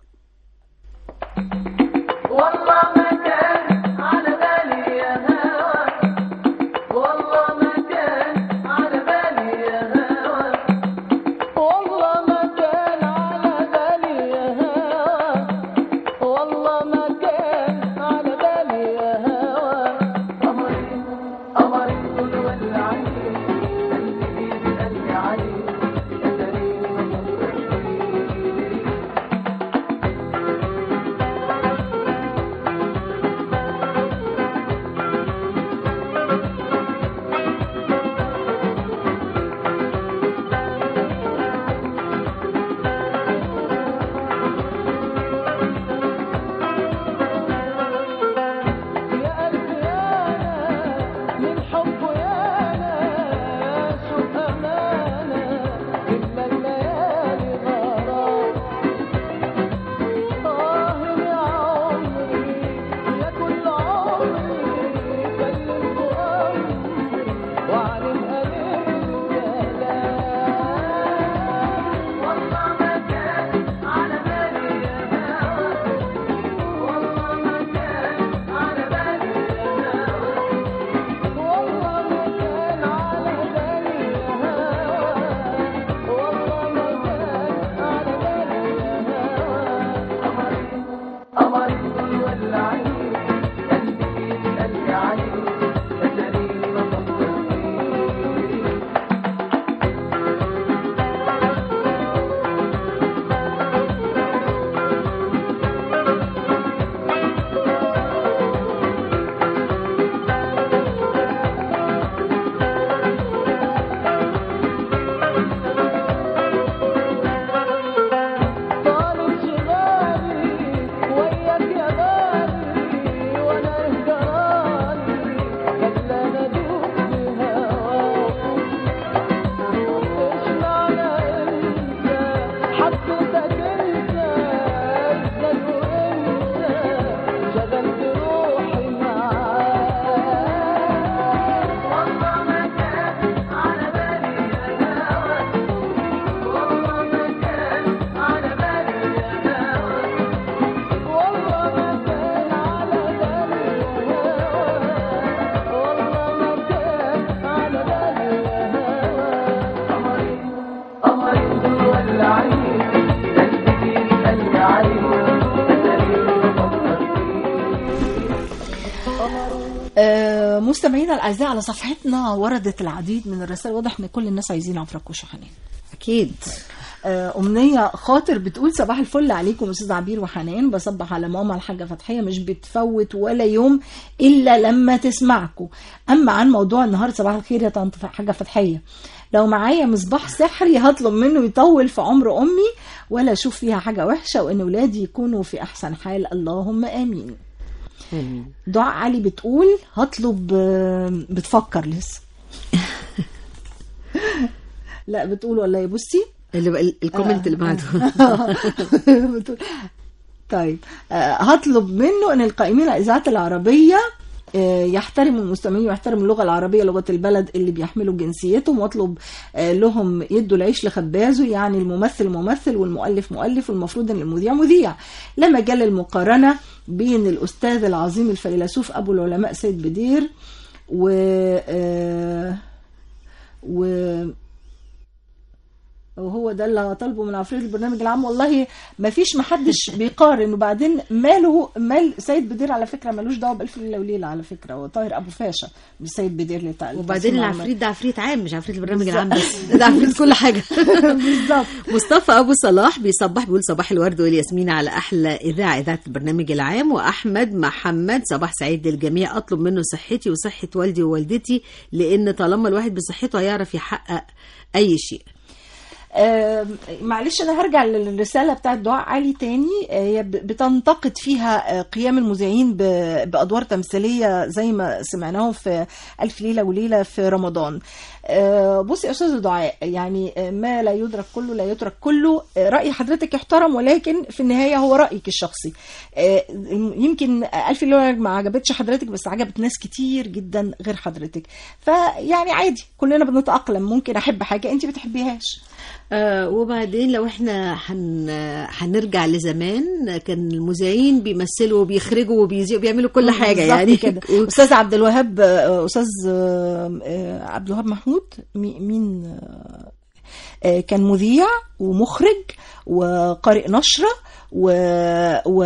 والله ما كان على بالي يا هوى والله ما كان على بالي يا هوى والله ما كان على بالي يا هوى والله ما كان على بالي يا هوى قمري قمري كل ولعي قلبي قلبي علي قدريني ما يا قلبي يانا من حبه يانا شوف أمانة إلا الليالي غرام آه يا عمري يا كل عمري كلمت أمري وعن الألم الكلام والله ما كان على بالي يا هوى والله ما كان على بالي يا هوى والله ما كان على بالي يا هوى والله ما كان على بالي يا هوى قمري قمري كل ولعي قلبي قلبي علي أجريني ما فكرتيش طالب شغالي وياك يا غالي وانا اهجراني خلانا ادوب بهواك ايش معنى انت حبيتك انت ازاي وانت شغلت روحي معاك والله ما كان على بالي يا هوى والله ما كان على بالي يا هوى والله ما كان على بالي يا هوى والله ما كان على بالي يا هوى قمري قمري دول ولعي قلبي قلبي علي آه، مستمعينا الاعزاء على صفحتنا وردت العديد من الرسائل واضح ان كل الناس عايزين عفركوش حنين اكيد آه، أمنية خاطر بتقول صباح الفل عليكم أستاذ عبير وحنان بصبح على ماما الحاجة فتحية مش بتفوت ولا يوم إلا لما تسمعكم أما عن موضوع النهاردة صباح الخير يا طنط حاجة فتحية لو معايا مصباح سحري هطلب منه يطول في عمر أمي ولا أشوف فيها حاجة وحشة وإن ولادي يكونوا في أحسن حال اللهم آمين دعاء علي بتقول هطلب آه، بتفكر لسه لا بتقول ولا يا بصي اللي الكومنت اللي بعده بتقول طيب آه، هطلب منه ان القائمين على الاذاعات العربيه آه، يحترموا المستمعين ويحترموا اللغه العربيه لغه البلد اللي بيحملوا جنسيتهم واطلب آه، لهم يدوا العيش لخبازه يعني الممثل ممثل والمؤلف مؤلف والمفروض ان المذيع مذيع لا مجال للمقارنه بين الاستاذ العظيم الفيلسوف ابو العلماء سيد بدير و آه، و وهو ده اللي طالبه من عفريت البرنامج العام والله ما فيش محدش بيقارن وبعدين ماله مال سيد بدير على فكره ملوش دعوه بالف ليله وليله على فكره هو طاهر ابو فاشا مش سيد بدير اللي تع- وبعدين تقسيم العفريت ده عفريت عام مش عفريت البرنامج بالظبط. العام بس ده عفريت كل حاجه بالظبط مصطفى ابو صلاح بيصبح بيقول صباح الورد والياسمين على احلى اذاعه اذاعه البرنامج العام واحمد محمد صباح سعيد للجميع اطلب منه صحتي وصحه والدي ووالدتي لان طالما الواحد بصحته هيعرف يحقق اي شيء آم، معلش انا هرجع للرساله بتاعت دعاء علي تاني آه، هي ب- بتنتقد فيها آه، قيام المذيعين ب- بادوار تمثيليه زي ما سمعناهم في الف ليله وليله في رمضان آه، بصي يا استاذ دعاء يعني آه، ما لا يدرك كله لا يترك كله آه، راي حضرتك يحترم ولكن في النهايه هو رايك الشخصي آه، يمكن الف ليله ما عجبتش حضرتك بس عجبت ناس كتير جدا غير حضرتك فيعني عادي كلنا بنتاقلم ممكن احب حاجه انت بتحبيهاش آه وبعدين لو احنا هن هنرجع لزمان كان المذيعين بيمثلوا وبيخرجوا وبيذيعوا بيعملوا كل حاجه بالظبط يعني كده استاذ عبد الوهاب آه، استاذ آه، آه، عبد الوهاب محمود مي- مين آه، آه، كان مذيع ومخرج وقارئ نشره و... و...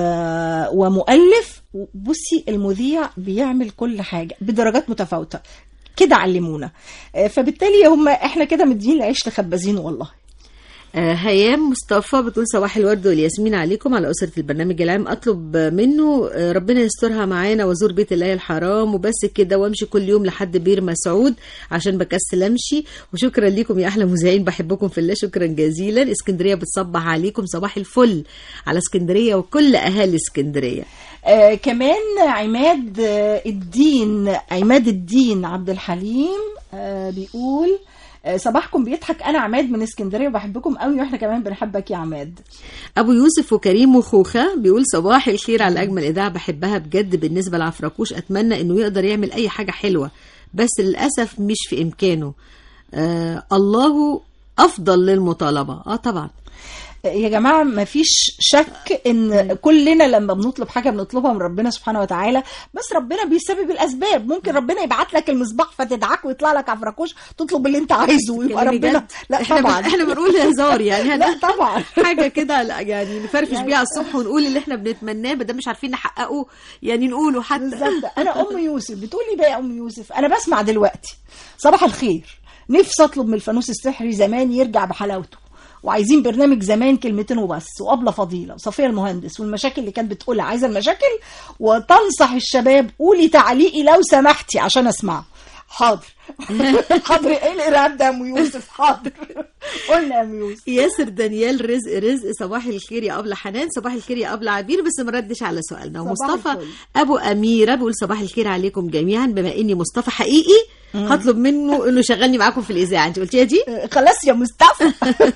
ومؤلف بصي المذيع بيعمل كل حاجه بدرجات متفاوته كده علمونا آه، فبالتالي هم احنا كده مدين العيش لخبازين والله آه، هيام مصطفى بتقول صباح الورد والياسمين عليكم على أسرة البرنامج العام أطلب منه آه، ربنا يسترها معانا وازور بيت الله الحرام وبس كده وامشي كل يوم لحد بير مسعود عشان بكسل امشي وشكرا لكم يا احلى مذيعين بحبكم في الله شكرا جزيلا اسكندريه بتصبح عليكم صباح الفل على اسكندريه وكل اهالي اسكندريه آه كمان عماد آه الدين عماد الدين عبد الحليم آه بيقول آه صباحكم بيضحك انا عماد من اسكندريه وبحبكم قوي واحنا كمان بنحبك يا عماد ابو يوسف وكريم وخوخه بيقول صباح الخير على اجمل اذاعه بحبها بجد بالنسبه لعفراكوش اتمنى انه يقدر يعمل اي حاجه حلوه بس للاسف مش في امكانه آه الله افضل للمطالبه اه طبعا يا جماعة ما فيش شك ان كلنا لما بنطلب حاجة بنطلبها من ربنا سبحانه وتعالى بس ربنا بيسبب الاسباب ممكن ربنا يبعت لك المصباح فتدعك ويطلع لك عفراكوش تطلب اللي انت عايزه ويبقى يعني ربنا بجد؟ لا احنا طبعا بن- احنا بنقول هزار يعني لا طبعا حاجه كده لا، يعني نفرفش بيها على الصبح ونقول اللي احنا بنتمناه بدل مش عارفين نحققه يعني نقوله حتى بالظبط انا ام يوسف بتقولي بقى يا ام يوسف انا بسمع دلوقتي صباح الخير نفسي اطلب من الفانوس السحري زمان يرجع بحلاوته وعايزين برنامج زمان كلمتين وبس وابله فضيله وصفيه المهندس والمشاكل اللي كانت بتقولها عايزه المشاكل وتنصح الشباب قولي تعليقي لو سمحتي عشان اسمعه حاضر حاضر ايه الارهاب ده يا ام يوسف حاضر قلنا يا ام يوسف ياسر دانيال رزق رزق صباح الخير يا ابله حنان صباح الخير يا ابله عبير بس ما ردش على سؤالنا صباح ومصطفى الفل. ابو اميره بيقول صباح الخير عليكم جميعا بما اني مصطفى حقيقي هطلب منه انه يشغلني معاكم في الاذاعه انت قلتيها دي خلاص يا مصطفى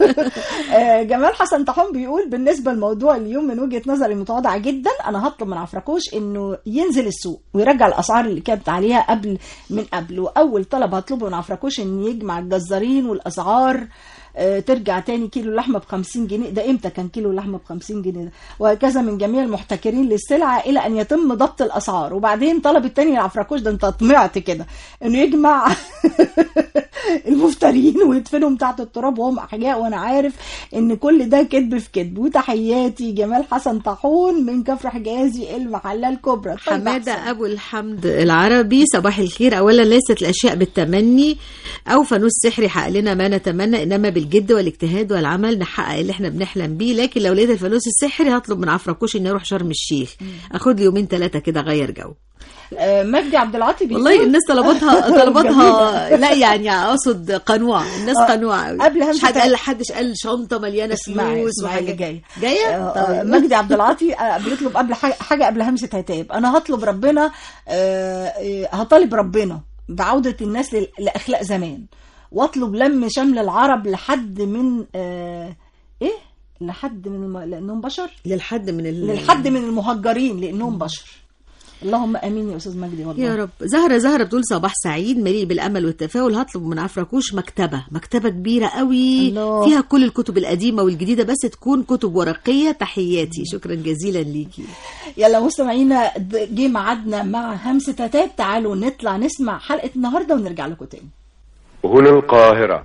آه، جمال حسن طاحون بيقول بالنسبه لموضوع اليوم من وجهه نظري متواضعه جدا انا هطلب من عفراكوش انه ينزل السوق ويرجع الاسعار اللي كانت عليها قبل من قبل واول طلب هطلبه من عفراكوش ان يجمع الجزارين والاسعار آه، ترجع تاني كيلو لحمه ب 50 جنيه ده امتى كان كيلو لحمه ب 50 جنيه ده وهكذا من جميع المحتكرين للسلعه الى ان يتم ضبط الاسعار وبعدين طلب التاني لعفراكوش ده انت طمعت كده انه يجمع المفترين ويدفنهم تحت التراب وهم احياء وانا عارف ان كل ده كذب في كذب وتحياتي جمال حسن طاحون من كفر حجازي المحله الكبرى طيب حمادة أحسن. أبو الحمد العربي صباح الخير أولا ليست الأشياء بالتمني أو فانوس سحري حقق لنا ما نتمنى إنما بالجد والاجتهاد والعمل نحقق اللي احنا بنحلم بيه لكن لو لقيت الفانوس السحري هطلب من عفركوش إني أروح شرم الشيخ أخد لي يومين ثلاثة كده أغير جو آه، مجدي عبد العاطي بيقول والله الناس طلباتها طلباتها جميلة. لا يعني اقصد قنوع الناس آه، قنوع قوي قبل مش همسة حد قال حدش قال شنطه مليانه اسمعي فلوس اسمعي اللي وحاجات جاي جايه آه، آه، طيب. مجدي عبد العاطي آه، بيطلب قبل حاجه حاجة قبل همسه عتاب انا هطلب ربنا آه، آه، هطالب ربنا بعوده الناس لل- لاخلاق زمان واطلب لم شمل العرب لحد من آه، ايه لحد من الم... لانهم بشر للحد من ال... للحد من المهجرين لانهم بشر اللهم امين يا استاذ مجدي والله يا رب زهرة زهرة بتقول صباح سعيد مليء بالأمل والتفاؤل هطلب من عفركوش مكتبة مكتبة كبيرة قوي الله. فيها كل الكتب القديمة والجديدة بس تكون كتب ورقية تحياتي شكرا جزيلا ليكي يلا مستمعينا د- جه ميعادنا مع همسه عتاب تعالوا نطلع نسمع حلقه النهارده ونرجع لكم تاني هنا القاهرة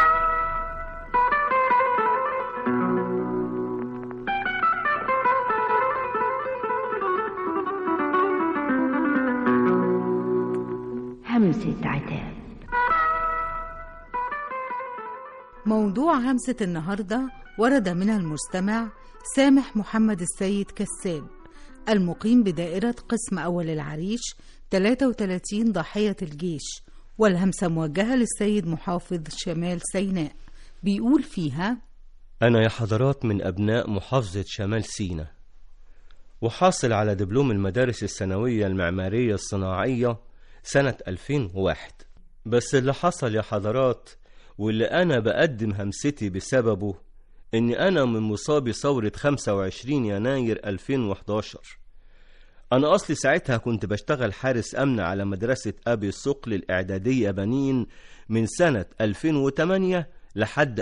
همسة عتاب موضوع همسة النهاردة ورد من المستمع سامح محمد السيد كساب المقيم بدائرة قسم أول العريش 33 ضحية الجيش والهمسة موجهة للسيد محافظ شمال سيناء بيقول فيها أنا يا حضرات من أبناء محافظة شمال سينا وحاصل على دبلوم المدارس الثانوية المعمارية الصناعية سنة 2001 بس اللي حصل يا حضرات واللي أنا بقدم همستي بسببه إني أنا من مصابي ثورة 25 يناير 2011 أنا أصلي ساعتها كنت بشتغل حارس أمن على مدرسة أبي الصقل الإعدادية بنين من سنة 2008 لحد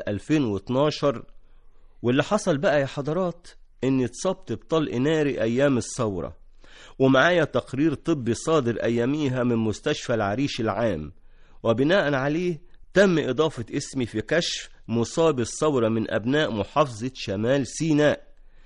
2012 واللي حصل بقى يا حضرات إني اتصبت بطلق ناري أيام الثورة ومعايا تقرير طبي صادر أياميها من مستشفى العريش العام وبناء عليه تم إضافة اسمي في كشف مصاب الثورة من أبناء محافظة شمال سيناء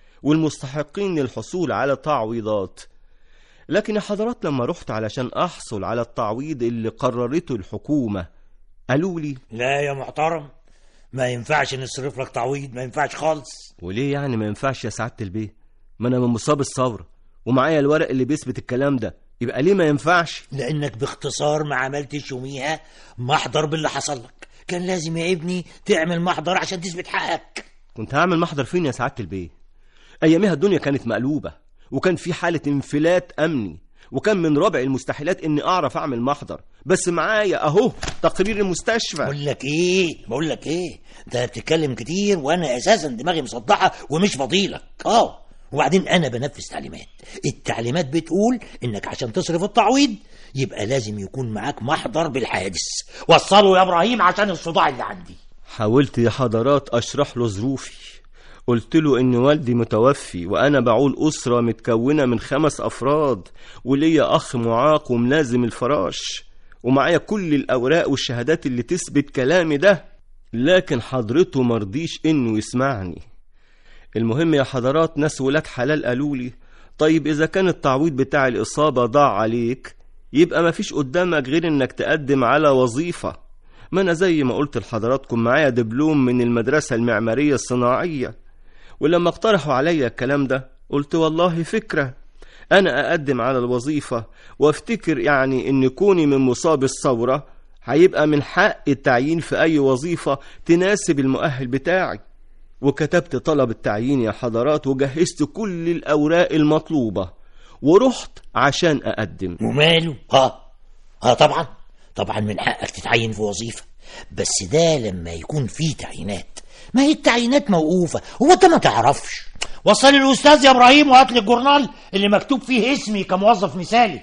والمستحقين للحصول على تعويضات لكن يا حضرات لما رحت علشان أحصل على التعويض اللي قررته الحكومة قالوا لي لا يا محترم ما ينفعش نصرف لك تعويض ما ينفعش خالص وليه يعني ما ينفعش يا سعادة البيه ما أنا من مصاب الثورة ومعايا الورق اللي بيثبت الكلام ده يبقى ليه ما ينفعش لانك باختصار ما عملتش يوميها محضر باللي حصل لك كان لازم يا ابني تعمل محضر عشان تثبت حقك كنت هعمل محضر فين يا سعادة البيه أياميها الدنيا كانت مقلوبة وكان في حالة انفلات أمني وكان من ربع المستحيلات إني أعرف أعمل محضر بس معايا أهو تقرير المستشفى بقول لك ايه بقول لك ايه ده بتتكلم كتير وانا اساسا دماغي مصدعه ومش فضيلك اه وبعدين انا بنفذ تعليمات التعليمات بتقول انك عشان تصرف التعويض يبقى لازم يكون معاك محضر بالحادث وصله يا ابراهيم عشان الصداع اللي عندي حاولت يا حضرات أشرح له ظروفي قلت له إن والدي متوفي وأنا بعول أسرة متكونة من خمس أفراد وليا أخ معاق وملازم الفراش ومعايا كل الأوراق والشهادات اللي تثبت كلامي ده لكن حضرته مرضيش إنه يسمعني المهم يا حضرات ناس ولاد حلال قالوا لي طيب إذا كان التعويض بتاع الإصابة ضاع عليك يبقى مفيش قدامك غير إنك تقدم على وظيفة ما أنا زي ما قلت لحضراتكم معايا دبلوم من المدرسة المعمارية الصناعية ولما اقترحوا عليا الكلام ده قلت والله فكرة أنا أقدم على الوظيفة وافتكر يعني إن كوني من مصاب الثورة هيبقى من حق التعيين في أي وظيفة تناسب المؤهل بتاعي وكتبت طلب التعيين يا حضرات وجهزت كل الأوراق المطلوبة ورحت عشان أقدم وماله اه اه طبعا طبعا من حقك تتعين في وظيفه بس ده لما يكون في تعيينات ما هي التعيينات موقوفه هو انت ما تعرفش وصل الاستاذ يا ابراهيم وهات لي الجورنال اللي مكتوب فيه اسمي كموظف مثالي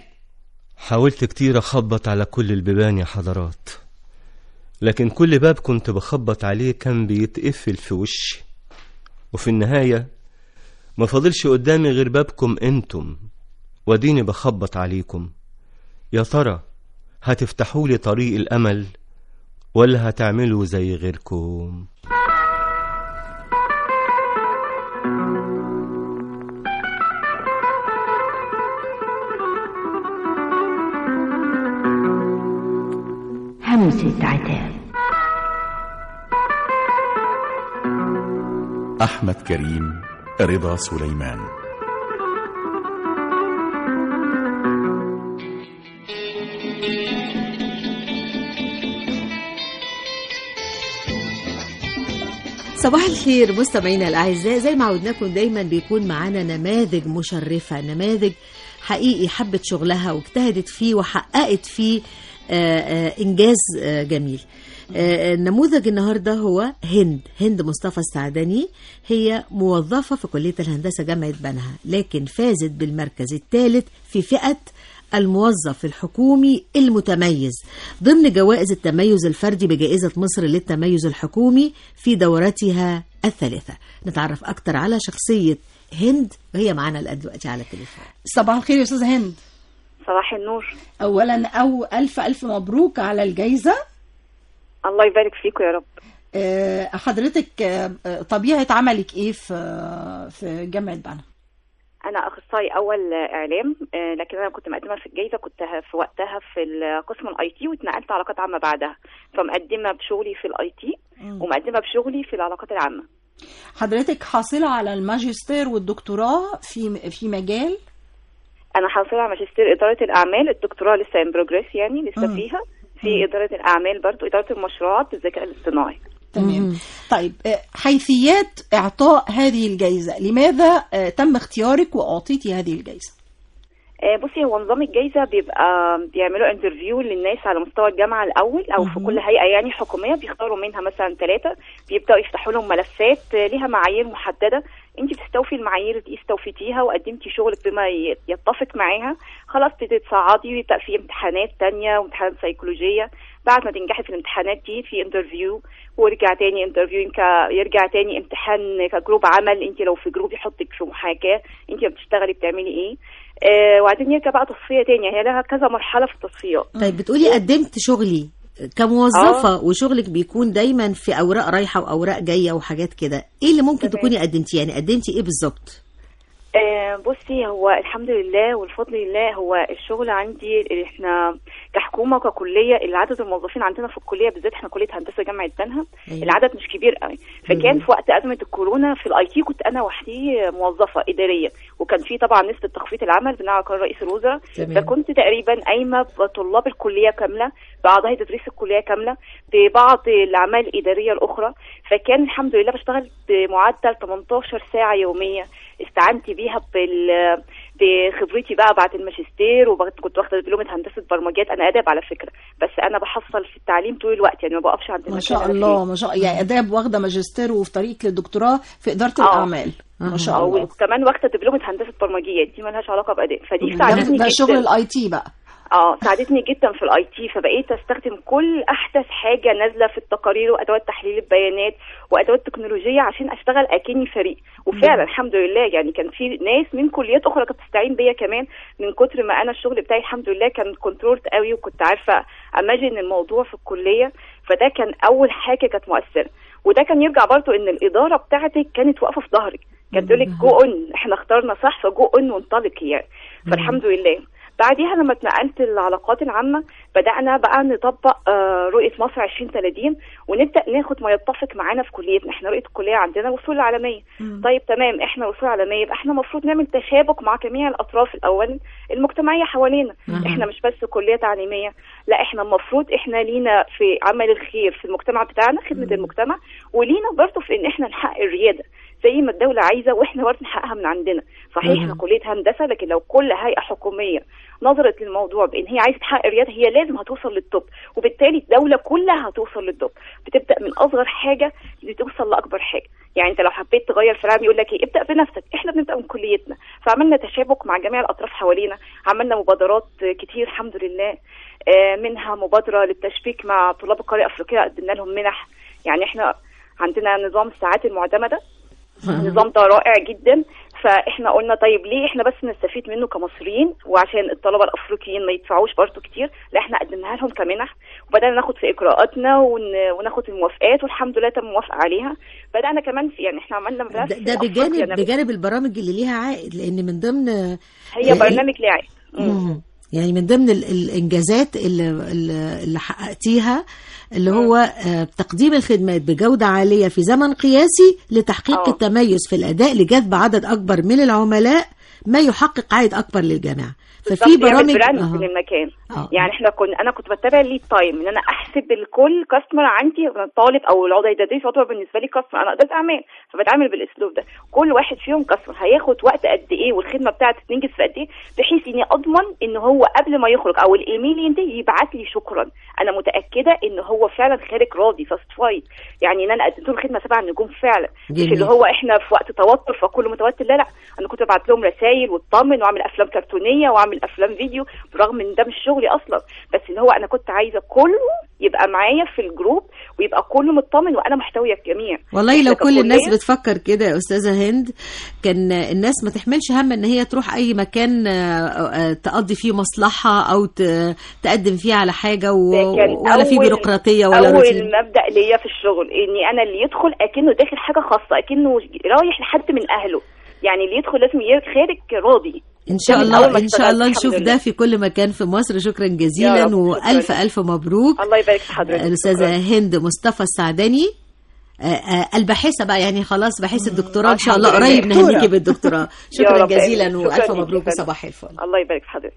حاولت كتير أخبط على كل البيبان يا حضرات لكن كل باب كنت بخبط عليه كان بيتقفل في وشي وفي النهاية ما فاضلش قدامي غير بابكم انتم وديني بخبط عليكم يا ترى هتفتحوا لي طريق الأمل ولا هتعملوا زي غيركم همسة عتاب أحمد كريم رضا سليمان صباح الخير مستمعينا الاعزاء زي ما عودناكم دايما بيكون معانا نماذج مشرفه نماذج حقيقي حبت شغلها واجتهدت فيه وحققت فيه آه، آه، انجاز آه، جميل آه، النموذج النهارده هو هند هند مصطفى السعدني هي موظفه في كليه الهندسه جامعه بنها لكن فازت بالمركز الثالث في فئه الموظف الحكومي المتميز ضمن جوائز التميز الفردي بجائزة مصر للتميز الحكومي في دورتها الثالثة نتعرف أكتر على شخصية هند وهي معانا الآن دلوقتي على التليفون صباح الخير يا استاذه هند صباح النور اولا او الف الف مبروك على الجائزه الله يبارك فيكم يا رب آه، حضرتك آه، آه، طبيعه عملك ايه في آه، في جامعه بنها انا اخصائي اول اعلام آه، لكن انا كنت مقدمه في الجائزه كنت ه- في وقتها في قسم الاي تي واتنقلت علاقات عامه بعدها فمقدمه بشغلي في الاي تي ومقدمه بشغلي في العلاقات العامه حضرتك حاصله على الماجستير والدكتوراه في في مجال انا حاصله على ماجستير اداره الاعمال الدكتوراه لسه ان بروجريس يعني لسه مم. فيها في اداره الاعمال برضو اداره المشروعات بالذكاء الاصطناعي تمام طيب آه، حيثيات اعطاء هذه الجائزه لماذا آه، تم اختيارك واعطيتي هذه الجائزه آه، بصي هو نظام الجائزة بيبقى بيعملوا انترفيو للناس على مستوى الجامعة الأول أو في مهم. كل هيئة يعني حكومية بيختاروا منها مثلا ثلاثة بيبدأوا يفتحوا لهم ملفات آه، ليها معايير محددة أنت بتستوفي المعايير دي استوفيتيها وقدمتي شغلك بما ي- يتفق معاها خلاص بتتصعدي ويبدأ في امتحانات تانية وامتحانات سيكولوجية بعد ما تنجحي في الامتحانات دي في انترفيو ويرجع تاني انترفيو ينك- يرجع تاني امتحان كجروب عمل انت لو في جروب يحطك في محاكاة انت بتشتغلي بتعملي ايه آه وبعدين يرجع بقى تصفية تانية هي لها كذا مرحلة في التصفيات طيب بتقولي قدمت شغلي كموظفة وشغلك بيكون دايما في أوراق رايحة وأوراق جاية وحاجات كده إيه اللي ممكن تمام. تكوني قدمتيه يعني قدمتي إيه بالظبط آه بصي هو الحمد لله والفضل لله هو الشغل عندي اللي احنا كحكومه وككليه العدد الموظفين عندنا في الكليه بالذات احنا كليه هندسه جامعه بنها أيوة. العدد مش كبير قوي فكان في وقت ازمه الكورونا في الاي تي كنت انا وحدي موظفه اداريه وكان في طبعا نسبه تخفيض العمل بناء على قرار رئيس الوزراء تمام. فكنت تقريبا قايمه بطلاب الكليه كامله باعضاء تدريس الكليه كامله ببعض الاعمال الاداريه الاخرى فكان الحمد لله بشتغل بمعدل 18 ساعه يوميه استعنت بيها بال بخبرتي بقى بعد الماجستير وكنت واخده دبلومه هندسه برمجيات انا اداب على فكره بس انا بحصل في التعليم طول الوقت يعني ما بقفش عند ما المكان شاء اللي أنا الله فيه. ما شاء يعني اداب واخده ماجستير وفي طريقك للدكتوراه في اداره آه. الاعمال ما شاء آه، الله وكمان واخده دبلومه هندسه برمجيات دي مالهاش علاقه باداء فدي ده, ساعدتني ده جدا شغل الاي تي بقى اه ساعدتني جدا في الاي تي فبقيت استخدم كل احدث حاجه نازله في التقارير وادوات تحليل البيانات وادوات تكنولوجيه عشان اشتغل اكني فريق وفعلا الحمد لله يعني كان في ناس من كليات اخرى كانت بتستعين بيا كمان من كتر ما انا الشغل بتاعي الحمد لله كان كنترولد قوي وكنت عارفه اماجن الموضوع في الكليه فده كان اول حاجه كانت مؤثره وده كان يرجع برضو ان الاداره بتاعتك كانت واقفه في ظهرك كانت تقول لك جو اون احنا اخترنا صح فجو اون وانطلقي يعني فالحمد لله بعديها لما اتنقلت العلاقات العامة بدأنا بقى نطبق آه، رؤية مصر 2030 ونبدأ ناخد ما يتفق معانا في كليتنا احنا رؤية الكلية عندنا وصول عالمية طيب تمام احنا وصول عالمية يبقى احنا المفروض نعمل تشابك مع جميع الأطراف الأول المجتمعية حوالينا مهم. احنا مش بس كلية تعليمية لا احنا المفروض احنا لينا في عمل الخير في المجتمع بتاعنا خدمة المجتمع ولينا برضه في ان احنا نحقق الريادة زي ما الدولة عايزة واحنا برضه نحققها من عندنا صحيح احنا مهم. كلية هندسة لكن لو كل هيئة حكومية نظرت للموضوع بان هي عايزه تحقق الرياده هي لازم هتوصل للتوب وبالتالي الدوله كلها هتوصل للتوب بتبدا من اصغر حاجه لتوصل لاكبر حاجه يعني انت لو حبيت تغير في العالم يقول لك ايه ابدا بنفسك احنا بنبدا من كليتنا فعملنا تشابك مع جميع الاطراف حوالينا عملنا مبادرات كتير الحمد لله آه، منها مبادره للتشبيك مع طلاب القريه الافريقيه قدمنا لهم منح يعني احنا عندنا نظام الساعات المعتمده النظام ده رائع جدا فاحنا قلنا طيب ليه احنا بس نستفيد منه كمصريين وعشان الطلبه الافريقيين ما يدفعوش برضه كتير لا احنا قدمناها لهم كمنح وبدانا ناخد في اجراءاتنا ون... وناخد الموافقات والحمد لله تم موافقه عليها بدانا كمان في يعني احنا عملنا مبلغ ده, في ده أفريقيا بجانب نفسها. بجانب البرامج اللي ليها عائد لان من ضمن هي برنامج ليه عائد مم. يعني من ضمن ال- الانجازات اللي, اللي اللي حققتيها اللي هو آه، تقديم الخدمات بجودة عالية في زمن قياسي لتحقيق التميز في الأداء لجذب عدد أكبر من العملاء ما يحقق عائد أكبر للجامعة ففي بالظبط، يعمل برامج براند آه. للمكان آه. يعني احنا كنا انا كنت بتابع ليد تايم ان انا احسب الكل كاستمر عندي طالب او العضو يدرس يعتبر بالنسبه لي كاستمر انا اداره اعمال فبتعامل بالاسلوب ده كل واحد فيهم كاستمر هياخد وقت قد ايه والخدمه بتاعته تنجز في قد ايه بحيث اني اضمن ان هو قبل ما يخرج او الايميل ينتهي يبعت لي شكرا انا متاكده ان هو فعلا خارج راضي ساتسفايد يعني ان انا قدمت له خدمه سبع نجوم فعلا مش جميل. اللي هو احنا في وقت توتر فكله متوتر لا لا انا كنت ببعت لهم رسائل واطمن واعمل افلام كرتونيه واعمل افلام فيديو برغم ان ده مش شغلي اصلا بس اللي هو انا كنت عايزه كله يبقى معايا في الجروب ويبقى كله مطمن وانا محتويه الجميع والله إحنا لو كل الناس ككلية- بتفكر كده يا استاذه هند كان الناس ما تحملش هم ان هي تروح اي مكان آه، آه، تقضي فيه مصلحه او ت- تقدم فيه على حاجه و... ده كان ولا في أول- بيروقراطيه ولا اول روتين مبدا ليا في الشغل اني انا اللي يدخل اكنه داخل حاجه خاصه اكنه رايح لحد من اهله يعني اللي يدخل لازم يخرج خارج راضي ان شاء ده من الله أول ما ان شاء الله اشتغلت، نشوف الحمد ده لله. في كل مكان في مصر شكرا يا جزيلا رب، والف شكراً. الف مبروك الله يبارك في حضرتك الاستاذه هند مصطفى السعداني آه، آه، الباحثه بقى يعني خلاص باحثه الدكتوراه ان شاء الله الحمد لله. قريب نهنيكي بالدكتوراه يا شكرا رب، جزيلا شكراً والف ليك مبروك يا فندم. وصباح الفل الله يبارك في حضرتك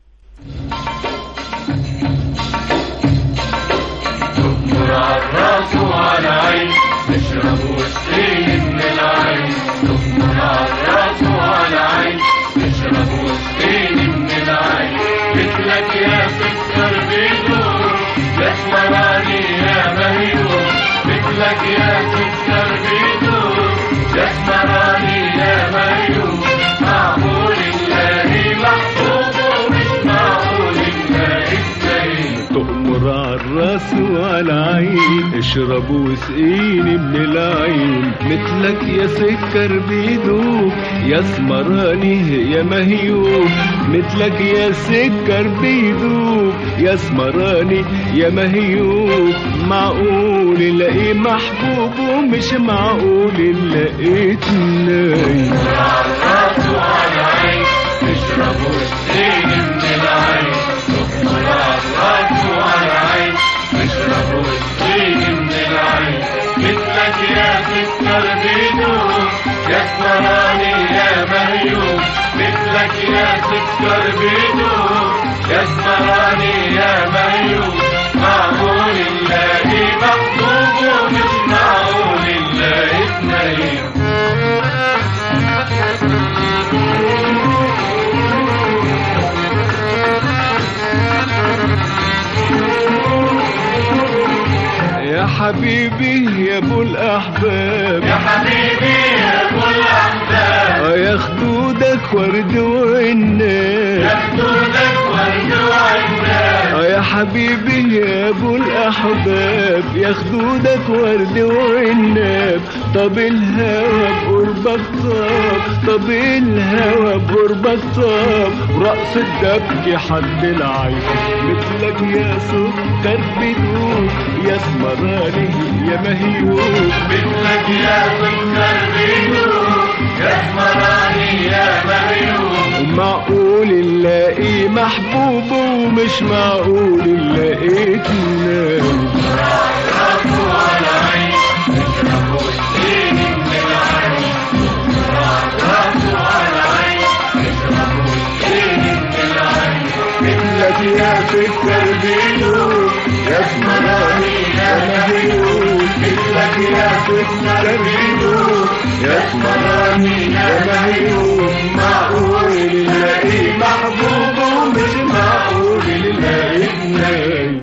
الراس وعلى عين اشربوا السين من العين دكتور على الراس وعلى عين اشربوا السين من العين مثلك يا سكر بيدور يا اسمراني يا مهيور مثلك يا سكر بيدور يا اسمراني يا مهيور معقول نلاقي محبوب ومش معقول نلاقي السيد تؤمر على الراس وعلى العين اشرب وسقيني من العين مثلك يا سكر بيدوب يا اسمراني يا مهيوب مثلك يا سكر بيدوب يا اسمراني يا مهيوب معقول الاقي محبوب ومش معقول لقيت نايم الراس وعلى عين اشربوا السين من العين دكتور على الراس وعلى عين اشربوا السين من العين مثلك يا سكر بيدوب يا اسمراني يا مهيوب مثلك يا سكر بيدوب يا اسمراني يا مهيوب معقول نلاقي محبوب ومش معقول نلاقي اتنين يا حبيبي يا ابو الاحباب يا حبيبي يا ابو الاحباب آه يا خدودك ورد وعناب يا خدودك ورد وعناب آه يا حبيبي يا ابو الاحباب يا خدودك ورد وعناب طب الهوى بقربك طاب طب الهوى بقربك طاب ورقص الدبك حد العين مثلك يا سكر بدوب يا اسمراني يا مهيوب مثلك يا سكر بيدوب يا اسمراني يا مغيوب معقول نلاقي محبوب ومش معقول نلاقيك نايم راسه على عين اشربوا السين من العين راسه على عين اشربوا السين من العين مثلك يا سكر بيدوب يا اسمراني يا مهيوب مثلك يا سكر بيدوب يا اسمراني يا مهيوب معقول نلاقي محبوب ومش معقول نلاقي نايم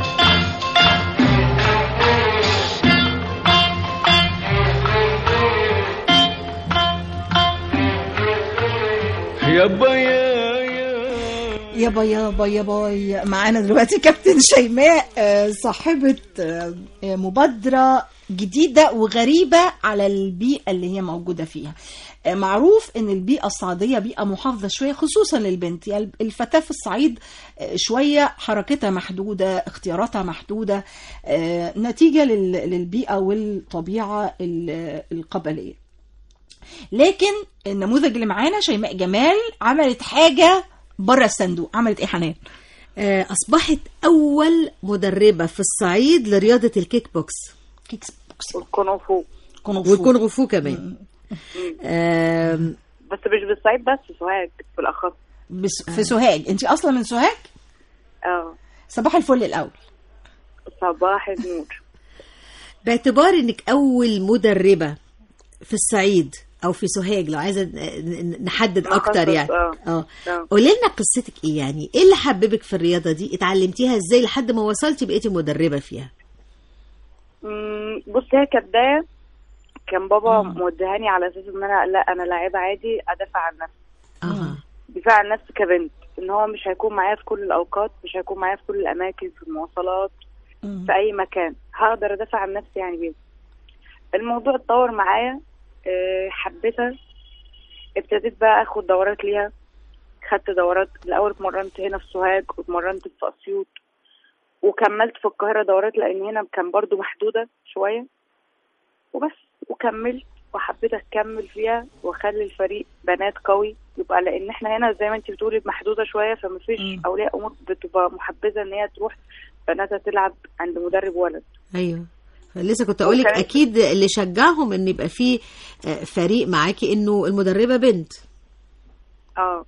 يابا يا يابا يابا يابا معانا دلوقتي كابتن شيماء آه، صاحبة آه، مبادرة جديده وغريبه على البيئه اللي هي موجوده فيها آه، معروف ان البيئه الصعيديه بيئه محافظه شويه خصوصا للبنت يعني الفتاه في الصعيد آه، شويه حركتها محدوده اختياراتها محدوده آه، نتيجه لل- للبيئه والطبيعه ال- القبليه لكن النموذج اللي معانا شيماء جمال عملت حاجه بره الصندوق عملت ايه حنان آه، أصبحت أول مدربة في الصعيد لرياضة الكيك بوكس كيك بوكس والكونغ فو والكونغ فو كمان آم، بس مش بالصعيد بس سوهاج بالاخص بس في سوهاج انت اصلا من سوهاج اه صباح الفل الاول صباح النور باعتبار انك اول مدربة في الصعيد او في سوهاج لو عايزة ن- ن- نحدد اكتر نخصص، يعني آه. اه آه. قولي لنا قصتك ايه يعني ايه اللي حببك في الرياضة دي اتعلمتيها ازاي لحد ما وصلتي بقيتي مدربة فيها مم، بص هي كبداية كان بابا موديهاني على اساس ان انا لا انا لاعيبه عادي ادافع عن نفسي اه دفاع عن نفسي كبنت ان هو مش هيكون معايا في كل الاوقات مش هيكون معايا في كل الاماكن في المواصلات في اي مكان هقدر ادافع عن نفسي يعني بيه الموضوع اتطور معايا آه، حبيتها ابتديت بقى اخد دورات ليها خدت دورات الاول اتمرنت هنا في سوهاج واتمرنت في اسيوط وكملت في القاهره دورات لان هنا كان برضو محدوده شويه وبس وكملت وحبيت اكمل فيها واخلي الفريق بنات قوي يبقى لان احنا هنا زي ما انت بتقولي محدوده شويه فمفيش اولياء امور بتبقى محبذه ان هي تروح بناتها تلعب عند مدرب ولد ايوه لسه كنت اقول لك وكانت- اكيد اللي شجعهم ان يبقى في آه، فريق معاكي انه المدربة بنت اه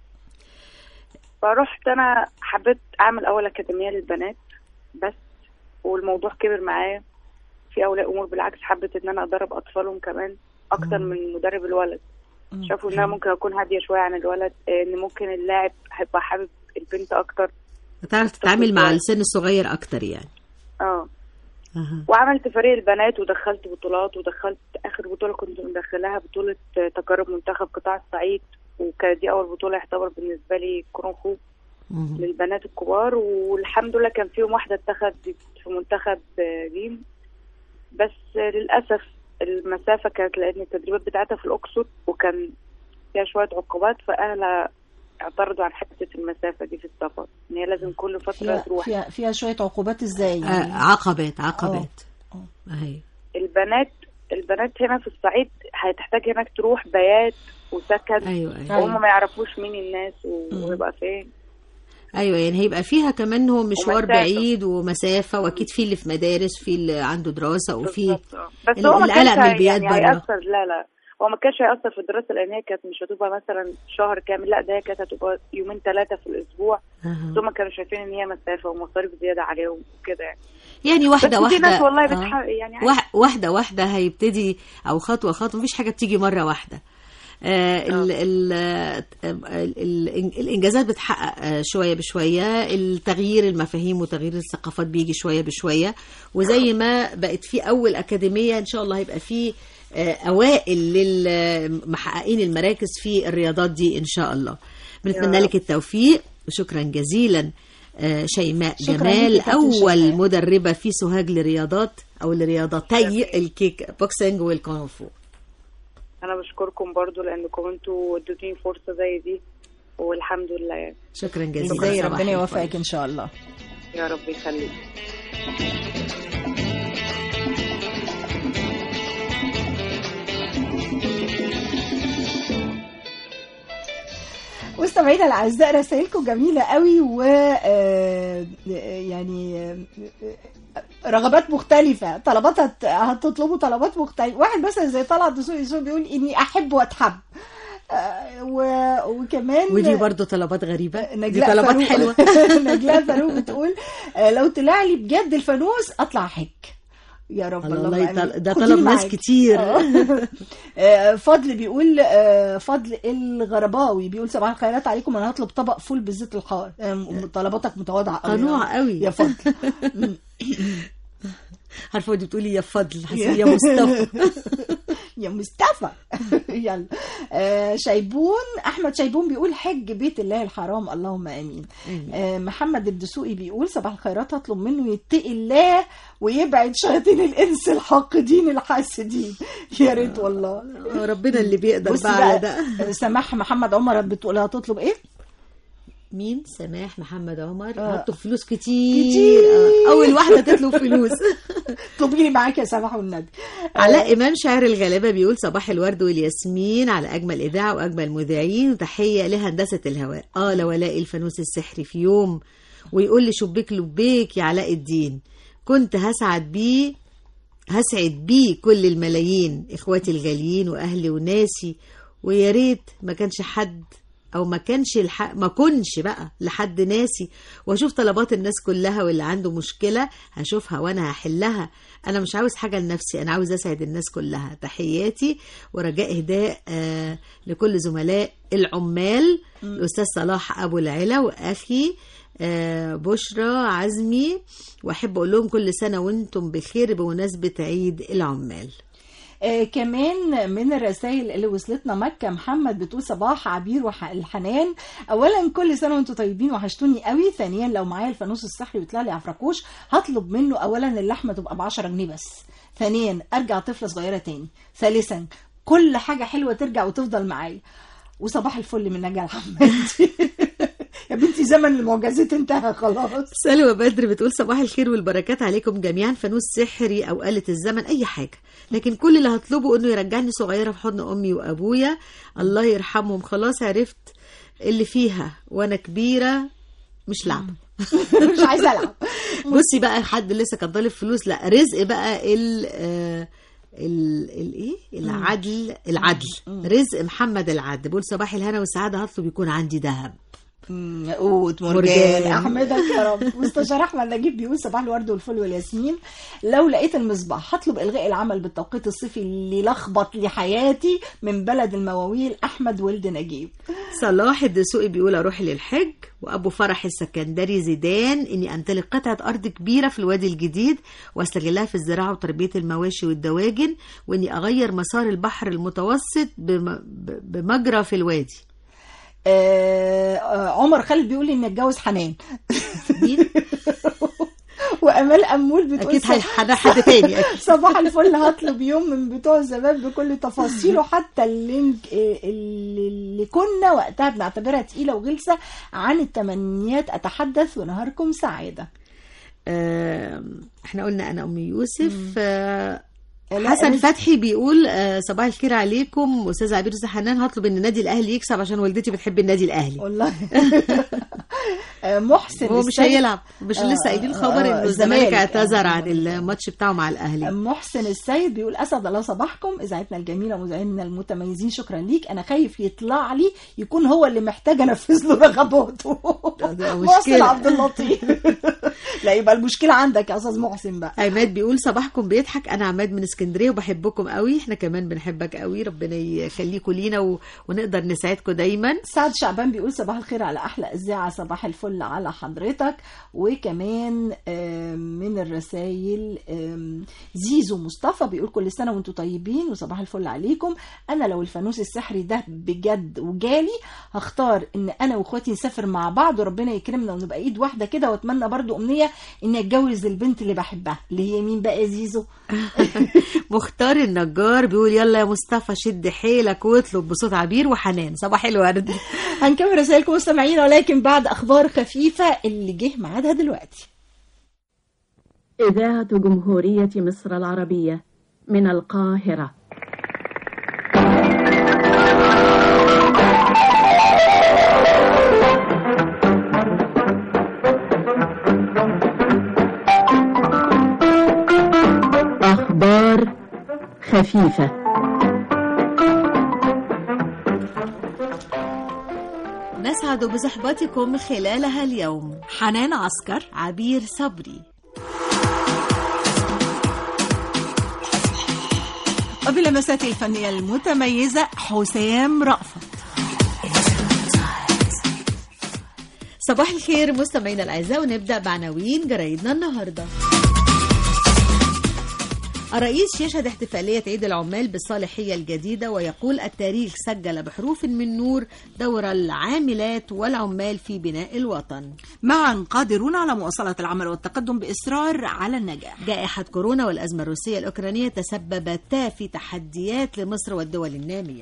فرحت انا حبيت اعمل اول اكاديميه للبنات بس والموضوع كبر معايا في اولياء امور بالعكس حبت ان انا ادرب اطفالهم كمان اكتر من مدرب الولد شافوا ان انا ممكن اكون هاديه شويه عن الولد آه، ان ممكن اللاعب هيبقى حابب البنت اكتر بتعرف تتعامل مع السن الصغير اكتر يعني اه أها. وعملت فريق البنات ودخلت بطولات ودخلت اخر بطوله كنت مدخلاها بطوله آه، تجارب منتخب قطاع الصعيد وكانت دي اول بطوله يعتبر بالنسبه لي كونغ فو للبنات الكبار والحمد لله كان فيهم واحده اتخذت في منتخب آه، جيم بس آه، للاسف المسافه كانت لان التدريبات بتاعتها في الاقصر وكان فيها شويه عقوبات فاهلها اعترضوا عن حته المسافه دي في السفر ان هي لازم كل فتره فيها, تروح فيها, فيها شويه عقوبات ازاي آه، عقبات عقبات اهي البنات البنات هنا في الصعيد هتحتاج هناك تروح بيات وسكن أيوة، أيوة. وهم ما يعرفوش مين الناس و- ويبقى فين ايوه يعني هيبقى فيها كمان هو مشوار ومسافة. بعيد ومسافه واكيد في اللي في مدارس في اللي عنده دراسه وفي بس ال- هو ما القلق كانش من هي- البيئات يعني بره هيأثر لا لا هو ما كانش هيأثر في الدراسة لأن هي كانت مش هتبقى مثلا شهر كامل لا ده هي كانت هتبقى يومين ثلاثة في الأسبوع أها. بس هم كانوا شايفين إن هي مسافة ومصاريف زيادة عليهم وكده يعني يعني واحده بس في واحده ناس والله آه. بتحقق يعني عادي. واح- واحده واحده هيبتدي او خطوه خطوه مفيش حاجه بتيجي مره واحده آه ال ال ال ال الانجازات بتحقق آه، شويه بشويه التغيير المفاهيم وتغيير الثقافات بيجي شويه بشويه وزي ما بقت في اول اكاديميه ان شاء الله هيبقى في آه، اوائل للمحققين المراكز في الرياضات دي ان شاء الله بنتمنى يا لك التوفيق وشكرا جزيلا آه، شيماء شكراً جمال ليكي كابتن اول شيماء. مدربه في سوهاج لرياضات او لرياضتي الكيك بوكسينج والكونغ فو أنا بشكركم برضو لأنكم أنتوا اديتوني فرصة زي دي والحمد لله يعني شكرا جزيلا ازاي صباح ربنا الفل. يوفقك ان شاء الله يا رب يخليك مستمعينا الاعزاء رسائلكم جميله قوي و آه، يعني آه، رغبات مختلفة طلبات هت- هتطلبوا طلبات مختلفة واحد مثلا زي طلعت دسوقي يسوق بيقول إني أحب وأتحب آه، و- وكمان ودي برضو طلبات غريبة دي نجلاء طلبات فاروق- حلوة نجلاء فاروق بتقول آه، لو طلع لي بجد الفانوس أطلع حج يا رب الله الله الله يعمل. يطل- ده خديني طلب ناس معاك. كتير. آه. آه، فضل بيقول آه، فضل الغرباوي بيقول صباح الخيرات عليكم انا هطلب طبق فول بالزيت الحار آه، طلباتك متواضعه قوي قنوع قوي يا فضل عارفة ودي بتقولي يا فضل حسيت يا مصطفى يا مصطفى يلا آه شيبون احمد شيبون بيقول حج بيت الله الحرام اللهم امين آه محمد الدسوقي بيقول صباح الخيرات هطلب منه يتقي الله ويبعد شياطين الانس الحاقدين الحاسدين يا ريت والله ربنا اللي بيقدر بصي بقى على بقى، ده سماح محمد عمر بتقول هتطلب ايه مين سماح محمد عمر آه. هطلب فلوس كتير, كتير. آه. اول واحده تطلب فلوس اطلبي لي معاك يا سماح والنبي علاء امام شاعر الغلابه بيقول صباح الورد والياسمين على اجمل اذاعه واجمل مذيعين وتحيه لهندسه الهواء اه لو الاقي الفانوس السحري في يوم ويقول لي شبيك لبيك يا علاء الدين كنت هسعد بيه هسعد بيه كل الملايين اخواتي الغاليين واهلي وناسي ويا ريت ما كانش حد او ما كانش الح... ما كنش بقى لحد ناسي واشوف طلبات الناس كلها واللي عنده مشكله هشوفها وانا هحلها انا مش عاوز حاجه لنفسي انا عاوز اسعد الناس كلها تحياتي ورجاء اهداء آه لكل زملاء العمال الاستاذ صلاح ابو العلا واخي آه بشرى عزمي واحب اقول لهم كل سنه وانتم بخير بمناسبه عيد العمال آه كمان من الرسائل اللي وصلتنا مكة محمد بتقول صباح عبير والحنان أولا كل سنة وانتم طيبين وحشتوني قوي ثانيا لو معايا الفانوس السحري ويطلع لي عفركوش هطلب منه أولا اللحمة تبقى ب 10 جنيه بس ثانيا أرجع طفلة صغيرة تاني ثالثا كل حاجة حلوة ترجع وتفضل معايا وصباح الفل من نجا الحمادي يا بنتي زمن المعجزات انتهى خلاص سلوى بدر بتقول صباح الخير والبركات عليكم جميعا فانوس سحري او آلة الزمن اي حاجه لكن كل اللي هطلبه انه يرجعني صغيره في حضن امي وابويا الله يرحمهم خلاص عرفت اللي فيها وانا كبيره مش لعبه مش عايزه العب بصي بقى حد لسه كان طالب فلوس لا رزق بقى ال آه، ال الايه العدل العدل رزق محمد العدل بيقول صباح الهنا والسعاده هطلب يكون عندي ذهب قوت مرجان احمدك يا رب مستشار احمد نجيب بيقول صباح الورد والفل والياسمين لو لقيت المصباح هطلب الغاء العمل بالتوقيت الصيفي اللي لخبط لي حياتي من بلد المواويل احمد ولد نجيب صلاح الدسوقي بيقول اروح للحج وابو فرح السكندري زيدان اني امتلك قطعه ارض كبيره في الوادي الجديد واستغلها في الزراعه وتربيه المواشي والدواجن واني اغير مسار البحر المتوسط بم- ب- بمجرى في الوادي آه آه، عمر خالد بيقول لي اني اتجوز حنان وامال امول بتقول أكيد صب- هيحضر حد تاني أكيد. صباح الفل هطلب يوم من بتوع زمان بكل تفاصيله حتى اللينك آه، اللي اللي كنا وقتها بنعتبرها تقيله وغلسه عن التمنيات اتحدث ونهاركم سعاده آم، احنا قلنا انا ام يوسف آه، لا، حسن رز- فتحي بيقول آه، صباح الخير عليكم استاذ عبير أستاذ حنان هطلب ان النادي الاهلي يكسب عشان والدتي بتحب النادي الاهلي والله آه، محسن هو مش السيد- هيلعب مش آه، لسه قايلين آه، خبر آه، انه الزمالك الزمالك. اعتذر عن الماتش بتاعه مع الاهلي محسن السيد بيقول اسعد الله صباحكم اذاعتنا الجميله ومذيعينا المتميزين شكرا ليك انا خايف يطلع لي يكون هو اللي محتاج انفذ له رغباته محسن مشكلة. عبد اللطيف لا يبقى المشكله عندك يا استاذ محسن بقى عماد بيقول صباحكم بيضحك انا عماد من اسكندريه وبحبكم قوي احنا كمان بنحبك قوي ربنا يخليكم لينا و... ونقدر نساعدكم دايما سعد شعبان بيقول صباح الخير على احلى اذاعه صباح الفل على حضرتك وكمان آم، من الرسائل آم، زيزو مصطفى بيقول كل سنه وانتم طيبين وصباح الفل عليكم انا لو الفانوس السحري ده بجد وجالي هختار ان انا واخواتي نسافر مع بعض وربنا يكرمنا ونبقى ايد واحده كده واتمنى برضو امنيه اني اتجوز البنت اللي بحبها اللي هي مين بقى يا زيزو مختار النجار بيقول يلا يا مصطفى شد حيلك واطلب بصوت عبير وحنان صباح الورد هنكمل رسائلكم مستمعين ولكن بعد اخبار خفيفه اللي جه ميعادها دلوقتي إذاعة جمهورية مصر العربية من القاهرة أخبار خفيفة نسعد بصحبتكم خلالها اليوم حنان عسكر عبير صبري وباللمسات الفنية المتميزة حسام رأفت صباح الخير مستمعينا الاعزاء ونبدا بعناوين جرايدنا النهارده الرئيس يشهد احتفالية عيد العمال بالصالحية الجديدة ويقول التاريخ سجل بحروف من نور دور العاملات والعمال في بناء الوطن معا قادرون على مواصلة العمل والتقدم بإصرار على النجاح جائحة كورونا والأزمة الروسية الأوكرانية تسببتا في تحديات لمصر والدول النامية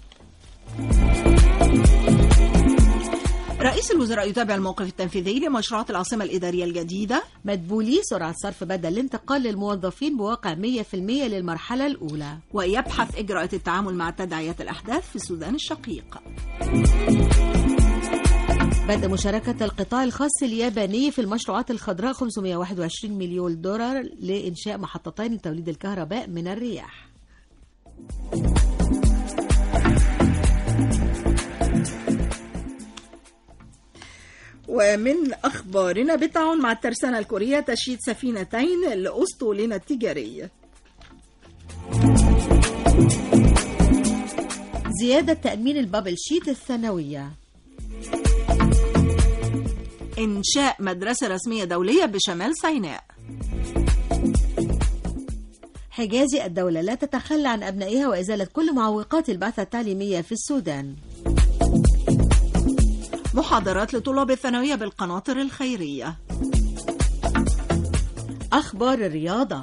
رئيس الوزراء يتابع الموقف التنفيذي لمشروعات العاصمة الإدارية الجديدة مدبولي سرعة صرف بدل الانتقال للموظفين بواقع 100% للمرحلة الأولى ويبحث إجراءات التعامل مع تداعيات الأحداث في السودان الشقيق بدء مشاركة القطاع الخاص الياباني في المشروعات الخضراء 521 مليون دولار لإنشاء محطتين لتوليد الكهرباء من الرياح ومن أخبارنا بالتعاون مع الترسانة الكورية تشييد سفينتين لأسطولنا التجارية زيادة تأمين البابل شيت الثانوية إنشاء مدرسة رسمية دولية بشمال سيناء حجازي الدولة لا تتخلى عن أبنائها وإزالة كل معوقات البعثة التعليمية في السودان محاضرات لطلاب الثانوية بالقناطر الخيرية أخبار الرياضة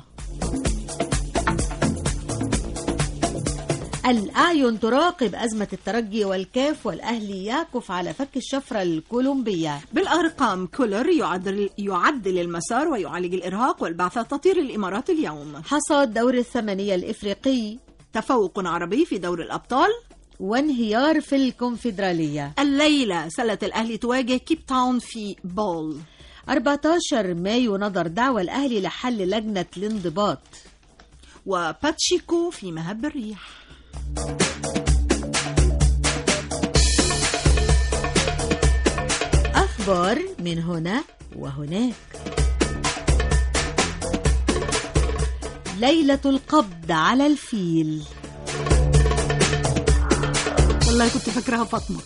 الأعين تراقب أزمة الترجي والكاف والأهلي يعكف على فك الشفرة الكولومبية بالأرقام كولر يعدل, يعدل المسار ويعالج الإرهاق والبعثة تطير الإمارات اليوم حصاد دور الثمانية الإفريقي تفوق عربي في دور الأبطال وانهيار في الكونفدرالية الليلة سلة الأهلي تواجه كيب تاون في بول 14 مايو نظر دعوى الأهلي لحل لجنة الانضباط وباتشيكو في مهب الريح أخبار من هنا وهناك ليلة القبض على الفيل والله كنت فاكراها فاطمة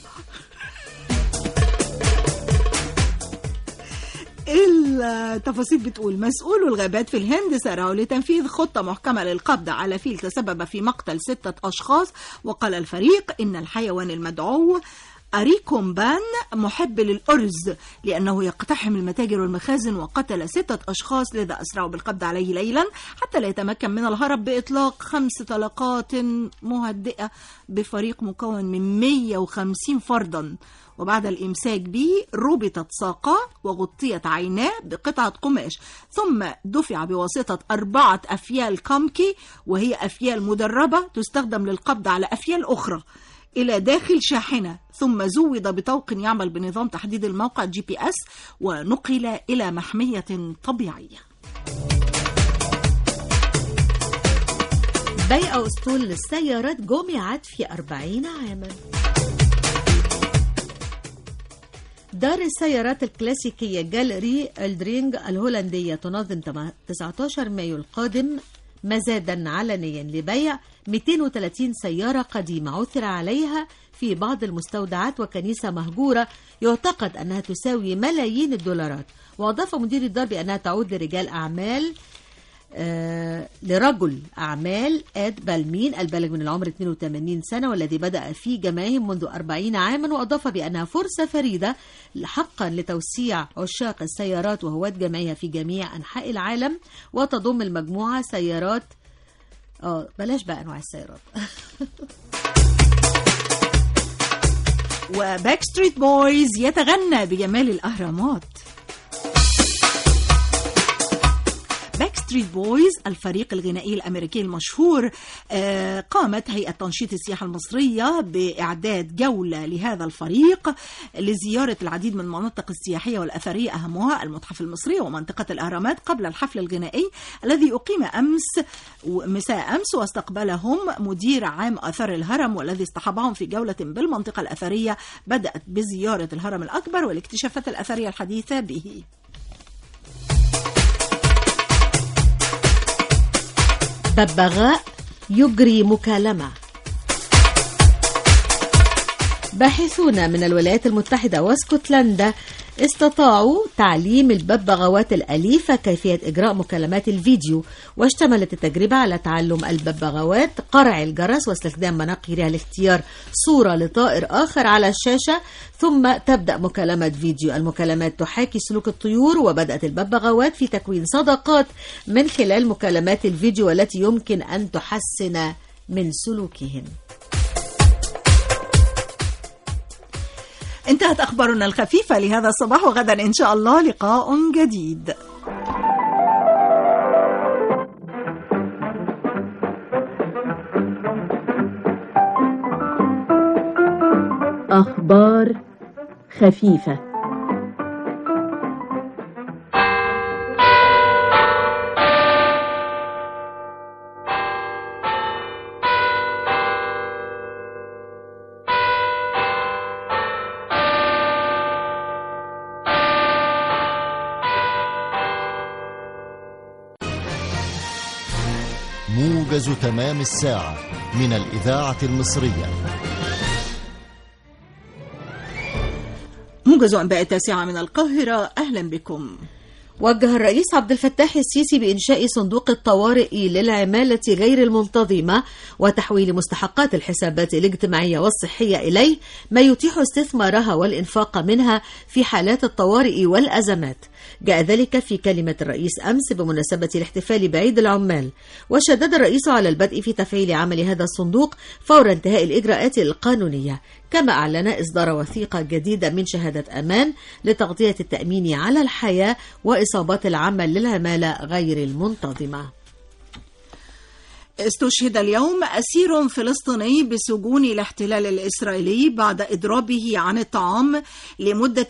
التفاصيل بتقول مسؤول الغابات في الهند سارعوا لتنفيذ خطة محكمة للقبض على فيل تسبب في مقتل ستة أشخاص وقال الفريق إن الحيوان المدعو أريكومبان محب للأرز لأنه يقتحم المتاجر والمخازن وقتل ستة أشخاص لذا أسرعوا بالقبض عليه ليلا حتى لا يتمكن من الهرب بإطلاق خمس طلقات مهدئة بفريق مكون من 150 فردا وبعد الإمساك به ربطت ساقاه وغطيت عيناه بقطعة قماش ثم دفع بواسطة أربعة أفيال كامكي وهي أفيال مدربة تستخدم للقبض على أفيال أخرى إلى داخل شاحنة ثم زود بطوق يعمل بنظام تحديد الموقع جي بي اس ونقل إلى محمية طبيعية بيع أسطول للسيارات جمعت في أربعين عاما دار السيارات الكلاسيكية جاليري الدرينج الهولندية تنظم 19 مايو القادم مزادا علنيا لبيع 230 سيارة قديمة عثر عليها في بعض المستودعات وكنيسة مهجورة يعتقد أنها تساوي ملايين الدولارات وأضاف مدير الدار بأنها تعود لرجال أعمال آه لرجل أعمال آد بالمين البالغ من العمر 82 سنة والذي بدأ في جمعهم منذ 40 عاما وأضاف بأنها فرصة فريدة حقا لتوسيع عشاق السيارات وهواة جمعها في جميع أنحاء العالم وتضم المجموعة سيارات اه بلاش بقى أنواع السيارات وباك ستريت بويز يتغنى بجمال الأهرامات باك ستريت بويز الفريق الغنائي الامريكي المشهور آه، قامت هيئه تنشيط السياحه المصريه باعداد جوله لهذا الفريق لزياره العديد من المناطق السياحيه والاثريه اهمها المتحف المصري ومنطقه الاهرامات قبل الحفل الغنائي الذي اقيم امس مساء امس واستقبلهم مدير عام اثار الهرم والذي اصطحبهم في جوله بالمنطقه الاثريه بدات بزياره الهرم الاكبر والاكتشافات الاثريه الحديثه به ببغاء يجري مكالمة باحثون من الولايات المتحدة واسكتلندا استطاعوا تعليم الببغاوات الأليفة كيفية إجراء مكالمات الفيديو واشتملت التجربة على تعلم الببغاوات قرع الجرس واستخدام مناقيرها لاختيار صورة لطائر آخر على الشاشة ثم تبدأ مكالمة فيديو المكالمات تحاكي سلوك الطيور وبدأت الببغاوات في تكوين صداقات من خلال مكالمات الفيديو والتي يمكن أن تحسن من سلوكهم انتهت أخبارنا الخفيفة لهذا الصباح وغدا إن شاء الله لقاء جديد أخبار خفيفة موجز تمام الساعة من الإذاعة المصرية موجز أنباء التاسعة من القاهرة أهلا بكم وجه الرئيس عبد الفتاح السيسي بإنشاء صندوق الطوارئ للعمالة غير المنتظمة وتحويل مستحقات الحسابات الاجتماعية والصحية إليه ما يتيح استثمارها والإنفاق منها في حالات الطوارئ والأزمات جاء ذلك في كلمة الرئيس أمس بمناسبة الاحتفال بعيد العمال وشدد الرئيس على البدء في تفعيل عمل هذا الصندوق فور انتهاء الإجراءات القانونية كما أعلن إصدار وثيقة جديدة من شهادة أمان لتغطية التأمين على الحياة وإصابات العمل للعمالة غير المنتظمة استشهد اليوم أسير فلسطيني بسجون الاحتلال الإسرائيلي بعد إضرابه عن الطعام لمدة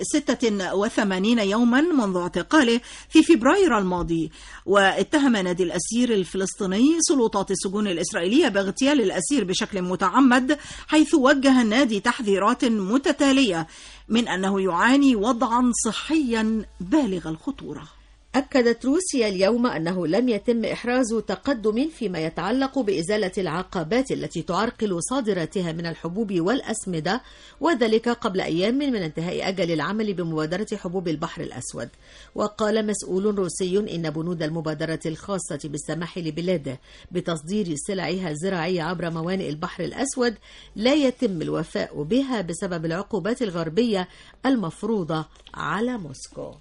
86 يوما منذ اعتقاله في فبراير الماضي واتهم نادي الأسير الفلسطيني سلطات السجون الإسرائيلية باغتيال الأسير بشكل متعمد حيث وجه النادي تحذيرات متتالية من أنه يعاني وضعا صحيا بالغ الخطورة أكدت روسيا اليوم أنه لم يتم إحراز تقدم فيما يتعلق بإزالة العقبات التي تعرقل صادراتها من الحبوب والأسمدة وذلك قبل أيام من انتهاء أجل العمل بمبادرة حبوب البحر الأسود وقال مسؤول روسي إن بنود المبادرة الخاصة بالسماح لبلاده بتصدير سلعها الزراعية عبر موانئ البحر الأسود لا يتم الوفاء بها بسبب العقوبات الغربية المفروضة على موسكو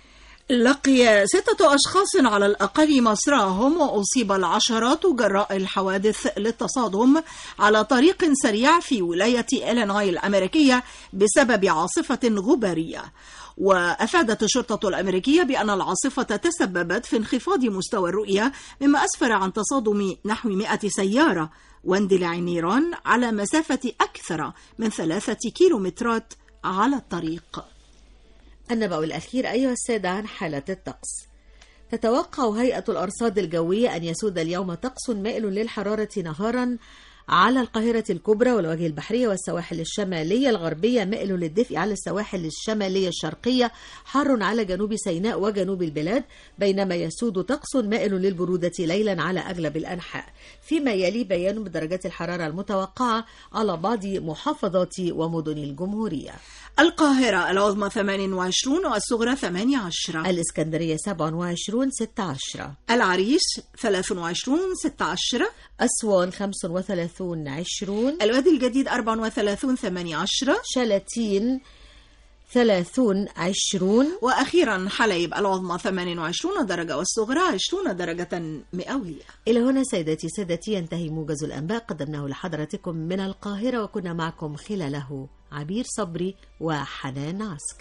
لقي ستة أشخاص على الأقل مصراهم وأصيب العشرات جراء الحوادث للتصادم على طريق سريع في ولاية إلينوي الأمريكية بسبب عاصفة غبارية وأفادت الشرطة الأمريكية بأن العاصفة تسببت في انخفاض مستوى الرؤية مما أسفر عن تصادم نحو 100 سيارة واندلاع النيران على مسافة أكثر من ثلاثة كيلومترات على الطريق النبأ الأخير أيها السادة عن حالة الطقس تتوقع هيئة الأرصاد الجوية أن يسود اليوم طقس مائل للحرارة نهارا على القاهرة الكبرى والوجه البحرية والسواحل الشمالية الغربية مائل للدفء على السواحل الشمالية الشرقية حار على جنوب سيناء وجنوب البلاد بينما يسود طقس مائل للبرودة ليلا على أغلب الأنحاء فيما يلي بيان بدرجات الحرارة المتوقعة على بعض محافظات ومدن الجمهورية القاهرة العظمى 28 والصغرى 18 الإسكندرية 27 16 العريش 23 16 أسوان 35 20 الوادي الجديد 34 18 شلاتين 30 20 وأخيرا حليب العظمى 28 درجة والصغرى 20 درجة مئوية إلى هنا سيداتي سادتي ينتهي موجز الأنباء قدمناه لحضراتكم من القاهرة وكنا معكم خلاله عبير صبري وحنان عسكر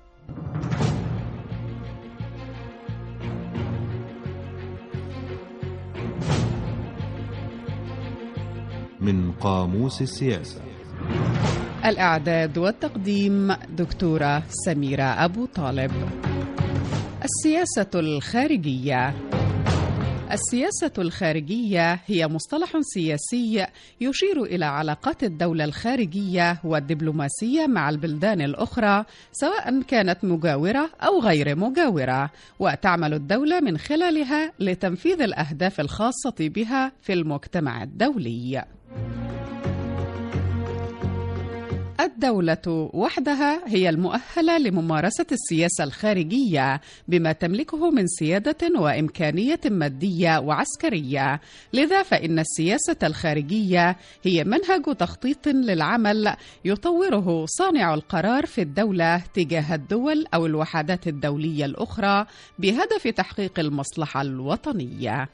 من قاموس السياسة الإعداد والتقديم دكتورة سميرة أبو طالب السياسة الخارجية السياسة الخارجية هي مصطلح سياسي يشير إلى علاقات الدولة الخارجية والدبلوماسية مع البلدان الأخرى سواء كانت مجاورة أو غير مجاورة وتعمل الدولة من خلالها لتنفيذ الأهداف الخاصة بها في المجتمع الدولي الدولة وحدها هي المؤهلة لممارسة السياسة الخارجية بما تملكه من سيادة وإمكانية مادية وعسكرية، لذا فإن السياسة الخارجية هي منهج تخطيط للعمل يطوره صانع القرار في الدولة تجاه الدول أو الوحدات الدولية الأخرى بهدف تحقيق المصلحة الوطنية.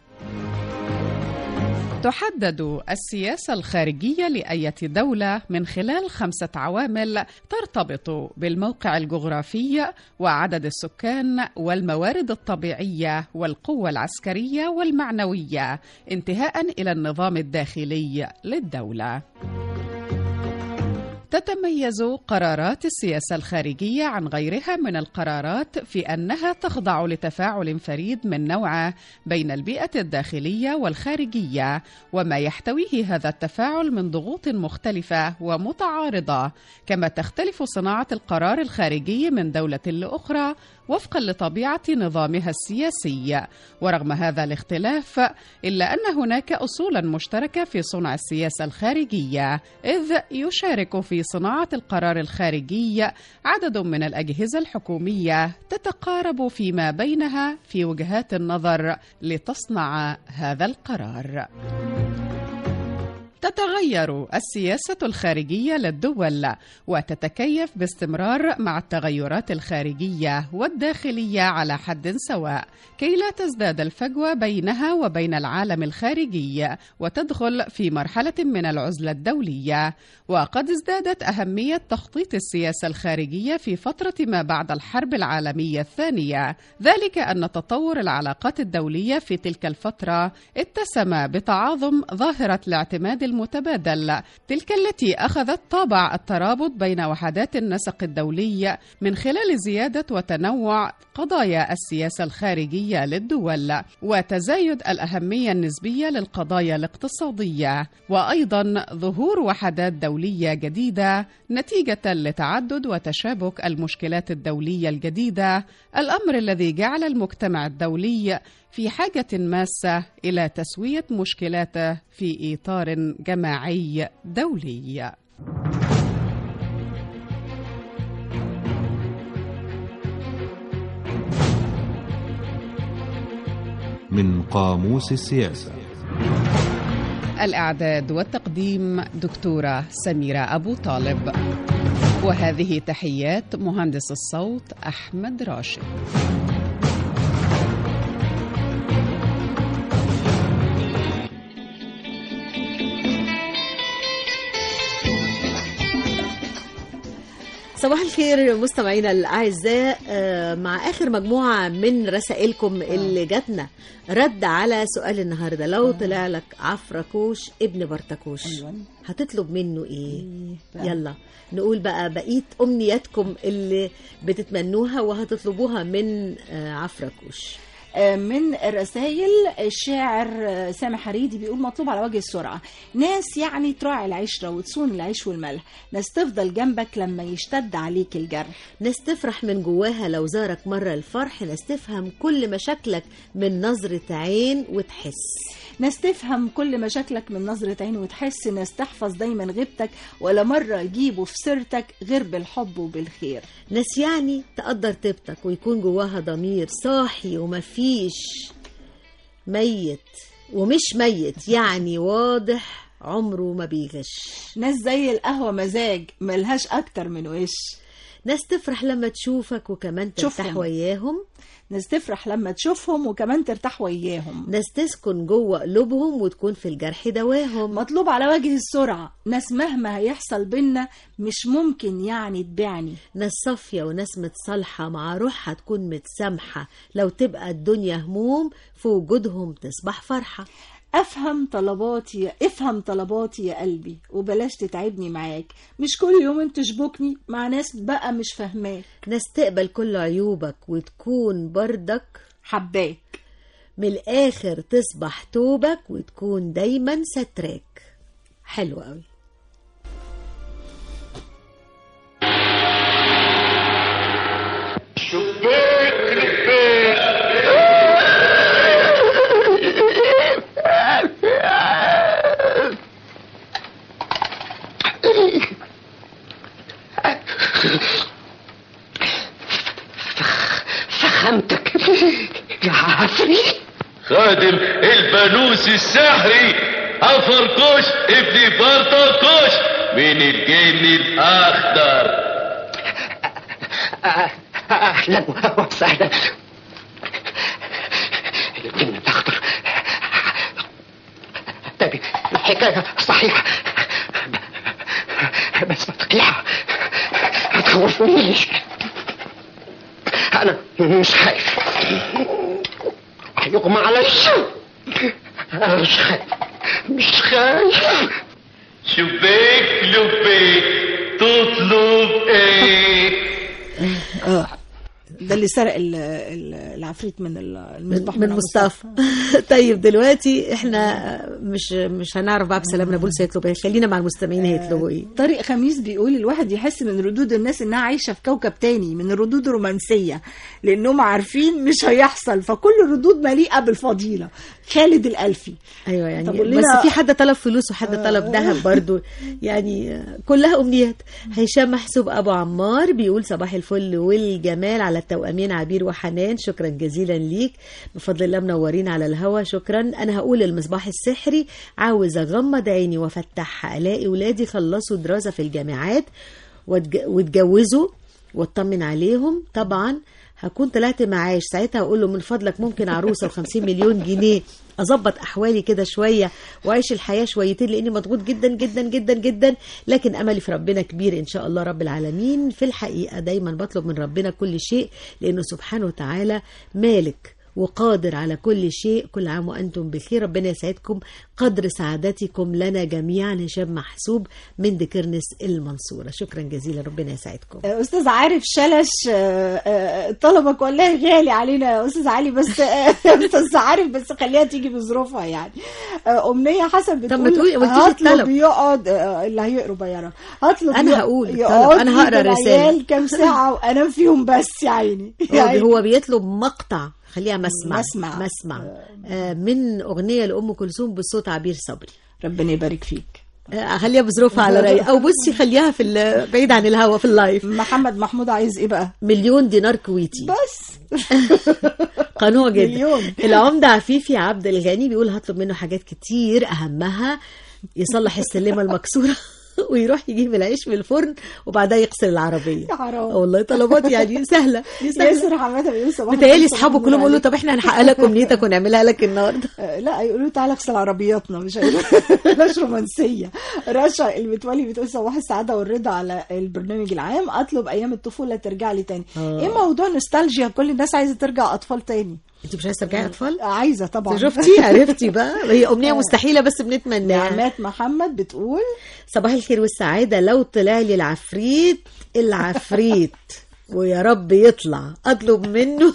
تحدد السياسة الخارجية لأية دولة من خلال خمسة عوامل ترتبط بالموقع الجغرافي وعدد السكان والموارد الطبيعية والقوة العسكرية والمعنوية انتهاء إلى النظام الداخلي للدولة. تتميز قرارات السياسة الخارجية عن غيرها من القرارات في أنها تخضع لتفاعل فريد من نوعه بين البيئة الداخلية والخارجية وما يحتويه هذا التفاعل من ضغوط مختلفة ومتعارضة كما تختلف صناعة القرار الخارجي من دولة لأخرى وفقا لطبيعة نظامها السياسي ورغم هذا الاختلاف إلا أن هناك أصولا مشتركة في صنع السياسة الخارجية إذ يشارك في صناعة القرار الخارجي عدد من الأجهزة الحكومية تتقارب فيما بينها في وجهات النظر لتصنع هذا القرار. تتغير السياسة الخارجية للدول وتتكيف باستمرار مع التغيرات الخارجية والداخلية على حد سواء كي لا تزداد الفجوة بينها وبين العالم الخارجي وتدخل في مرحلة من العزلة الدولية وقد ازدادت أهمية تخطيط السياسة الخارجية في فترة ما بعد الحرب العالمية الثانية ذلك أن تطور العلاقات الدولية في تلك الفترة اتسم بتعاظم ظاهرة الاعتماد المتبادل تلك التي أخذت طابع الترابط بين وحدات النسق الدولي من خلال زيادة وتنوع قضايا السياسة الخارجية للدول وتزايد الأهمية النسبية للقضايا الاقتصادية وأيضا ظهور وحدات دولية جديدة نتيجة لتعدد وتشابك المشكلات الدولية الجديدة الأمر الذي جعل المجتمع الدولي في حاجة ماسة إلى تسوية مشكلاته في إطار جماعي دولي. من قاموس السياسة الإعداد والتقديم دكتورة سميرة أبو طالب وهذه تحيات مهندس الصوت أحمد راشد صباح الخير مستمعينا الاعزاء آه، مع اخر مجموعه من رسائلكم اللي جاتنا رد على سؤال النهارده لو طلع لك عفركوش ابن برتكوش أيوة. هتطلب منه ايه بقى؟ يلا نقول بقى بقيه امنياتكم اللي بتتمنوها وهتطلبوها من آه، عفركوش آه، من الرسائل الشاعر آه، سامح حريدي بيقول مطلوب على وجه السرعة ناس يعني تراعي العشرة وتصون العيش والملح ناس تفضل جنبك لما يشتد عليك الجرح ناس تفرح من جواها لو زارك مرة الفرح ناس تفهم كل مشاكلك من نظرة عين وتحس ناس تفهم كل مشاكلك من نظرة عين وتحس ناس تحفظ دايما غيبتك ولا مرة يجيبوا في سيرتك غير بالحب وبالخير ناس يعني تقدر طيبتك ويكون جواها ضمير صاحي ومفيش ميت ومش ميت يعني واضح عمره ما بيغش ناس زي القهوة مزاج ملهاش أكتر من وش ناس تفرح لما تشوفك وكمان ترتاح تشوفهم. وياهم ناس تفرح لما تشوفهم وكمان ترتاح وياهم ناس تسكن جوه قلوبهم وتكون في الجرح دواهم مطلوب على وجه السرعة ناس مهما هيحصل بينا مش ممكن يعني تبيعني ناس صافية وناس متصالحة مع روحها تكون متسامحة لو تبقى الدنيا هموم في وجودهم تصبح فرحة افهم طلباتي افهم طلباتي يا قلبي وبلاش تتعبني معاك مش كل يوم انت تشبكني مع ناس بقى مش فاهماك ناس تقبل كل عيوبك وتكون بردك حباك من الآخر تصبح توبك وتكون دايما ستراك حلو قوي خادم الفانوس السحري أفركوش ابن فرطكوش من الجن الأخضر اهلا وسهلا الجن الاخضر طيب الحكايه صحيحه بس ما تطلع ما تخوفنيش انا مش خايف هيغمى علي انا مش خايف مش خايف شبيك لبيك تطلب ايه اه ده اللي سرق ال- ال- العفريت من ال- المصباح من مصطفى طيب دلوقتي احنا مش مش هنعرف بقى بسلامنا بولس هيطلبوا ايه خلينا مع المستمعين هيطلبوا ايه طارق خميس بيقول الواحد يحس من ردود الناس انها عايشه في كوكب تاني من الردود الرومانسيه لانهم عارفين مش هيحصل فكل الردود مليئه بالفضيله خالد الالفي ايوه يعني طب قول بس لنا- في حد طلب فلوس وحد طلب ذهب برضو يعني آه، كلها امنيات هشام محسوب ابو عمار بيقول صباح الفل والجمال على التوأمين عبير وحنان شكرا جزيلا ليك بفضل الله منورين على الهوا شكرا انا هقول المصباح السحري عاوز اغمض عيني وافتحها الاقي ولادي خلصوا دراسه في الجامعات واتج- واتجوزوا واطمن عليهم طبعا هكون طلعت معاش ساعتها اقول له من فضلك ممكن عروسه و50 مليون جنيه اظبط احوالي كده شويه واعيش الحياه شويتين لاني مضغوط جدا جدا جدا جدا لكن املي في ربنا كبير ان شاء الله رب العالمين في الحقيقه دايما بطلب من ربنا كل شيء لانه سبحانه وتعالى مالك وقادر على كل شيء كل عام وانتم بخير ربنا يسعدكم قدر سعادتكم لنا جميعا هشام محسوب من دكرنس المنصوره شكرا جزيلا ربنا يسعدكم استاذ عارف شلش آه، آه، طلبك والله غالي علينا يا استاذ علي بس آه، استاذ عارف بس خليها تيجي بظروفها يعني آه، امنيه حسن طب ما بتقول تقولي- قلتيش هطلب الطلب. يقعد آه، اللي هيقروا بيارة هطلب أنا يق- هقول الطلب. يقعد أنا لي هقرا بالعيال الرسالة. كام ساعه وانام فيهم بس يا عيني هو, هو بيطلب مقطع خليها مسمع مسمع. مسمع آه من اغنيه لام كلثوم بصوت عبير صبري ربنا يبارك فيك آه، خليها بظروفها على رايق او بصي خليها في ال- بعيد عن الهوا في اللايف محمد محمود عايز ايه بقى مليون دينار كويتي بس قنوع جدا مليون. العمدة عفيفي عبد الغني بيقول هطلب منه حاجات كتير اهمها يصلح السلمه المكسوره ويروح يجيب العيش من الفرن وبعدها يغسل العربيه يا حرام آه والله طلبات يعني سهله دي سهلة. ياسر حماده بيقول صباح متهيألي الخير، اصحابه صباح كلهم يقولوا النور طب احنا هنحقق لك امنيتك ونعملها لك النهارده آه، لا يقولوا تعالى اغسل عربياتنا مش هيقولوا مش رومانسيه رشا المتولي بتقول صباح السعاده والرضا على البرنامج العام اطلب ايام الطفوله ترجع لي تاني آه. ايه موضوع نوستالجيا كل الناس عايزه ترجع اطفال تاني انت مش عايزه ترجعي اطفال عايزه طبعا شفتي عرفتي بقى هي امنيه مستحيله بس بنتمناها نعمات محمد بتقول صباح الخير والسعاده لو طلع لي العفريت العفريت ويا رب يطلع اطلب منه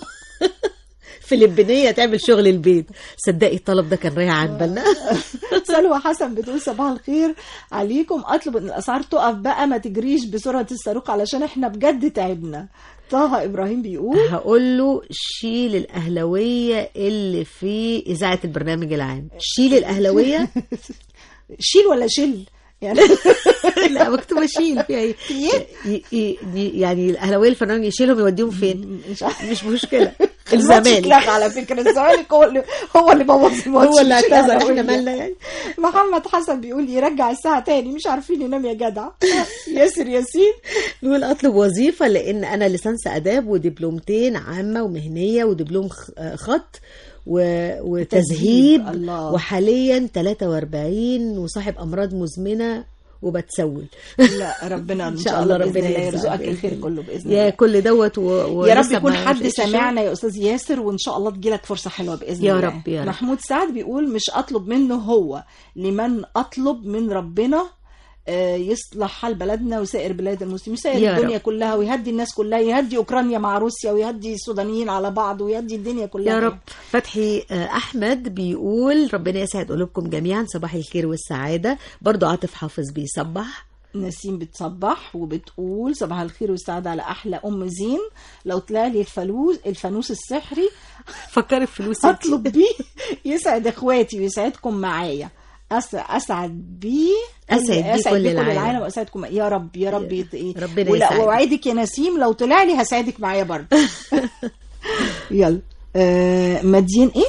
فلبينيه تعمل شغل البيت صدقي الطلب ده كان رايح عن بالنا سلوى حسن بتقول صباح الخير عليكم اطلب ان الاسعار تقف بقى ما تجريش بسرعه الصاروخ علشان احنا بجد تعبنا طه ابراهيم بيقول هقول له شيل الاهلاويه اللي في اذاعه البرنامج العام شيل الاهلاويه شيل ولا شيل يعني لا مكتوبه شيل فيها ايه ي- ي- ي- يعني الاهلاويه الفنان يشيلهم يوديهم فين مش مشكله الماتش الزمالك اتلغى على فكره الزمالك هو اللي هو اللي بوظ الماتش هو اللي مش اعتذر الأهلاوية. احنا مالنا يعني محمد حسن بيقول يرجع الساعه تاني مش عارفين ينام يا جدع ياسر ياسين بيقول اطلب وظيفه لان انا ليسانس اداب ودبلومتين عامه ومهنيه ودبلوم خ- آه، خط و- وتذهيب الله. وحاليا 43 وصاحب امراض مزمنه وبتسول لا ربنا ان شاء الله ربنا يرزقك يرزقك بإذن الخير الله. كله باذن يا الله كل دوت و... و... يا رب لسه يكون ما حد لقيتش سمعنا يا استاذ ياسر وان شاء الله تجيلك فرصه حلوه باذن يا الله رب، يا رب. محمود سعد بيقول مش اطلب منه هو لمن اطلب من ربنا آه، يصلح حال بلدنا وسائر بلاد المسلمين يسائر يا الدنيا رب. كلها ويهدي الناس كلها يهدي اوكرانيا مع روسيا ويهدي السودانيين على بعض ويهدي الدنيا كلها يا رب فتحي آه، احمد بيقول ربنا يسعد قلوبكم جميعا صباح الخير والسعاده برضو عاطف حافظ بيصبح نسيم بتصبح وبتقول صباح الخير والسعادة على أحلى أم زين لو طلع لي الفلوس الفانوس السحري فكري في فلوسك أطلب بيه يسعد إخواتي ويسعدكم معايا أس- أسعد بيه أسعد بيه كل بيه العالم. وأسعدكم يا رب يا رب يت- إيه. ربنا ولا- يسعدك. وأوعدك يا نسيم لو طلع لي هساعدك معايا برضه يلا آه مدين ايه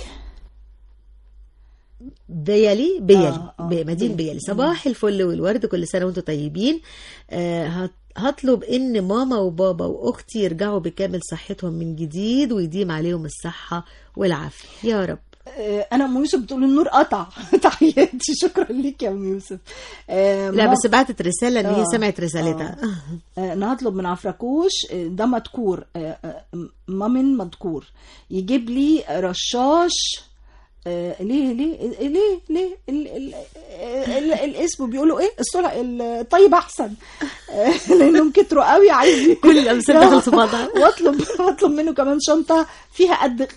بيلي بيلي آه، آه، ب- مدين بيلي. بيلي صباح الفل والورد كل سنه وانتم طيبين آه، هت- هطلب ان ماما وبابا واختي يرجعوا بكامل صحتهم من جديد ويديم عليهم الصحه والعافيه يا رب آه انا ام يوسف بتقول النور قطع تحياتي شكرا ليك يا ام يوسف آه لا مام- بس بعتت رساله ان هي آه، سمعت رسالتها آه، انا هطلب من عفركوش آه، ده مدكور آه، آه، مامن مدكور يجيب لي رشاش آه، ليه ليه ليه ليه ال ال ال الاسم بيقولوا ايه الصلع الطيب احسن آه، لانهم كتروا قوي عايز كل الأمثلة دخلت في بعضها. واطلب واطلب منه كمان شنطه فيها قد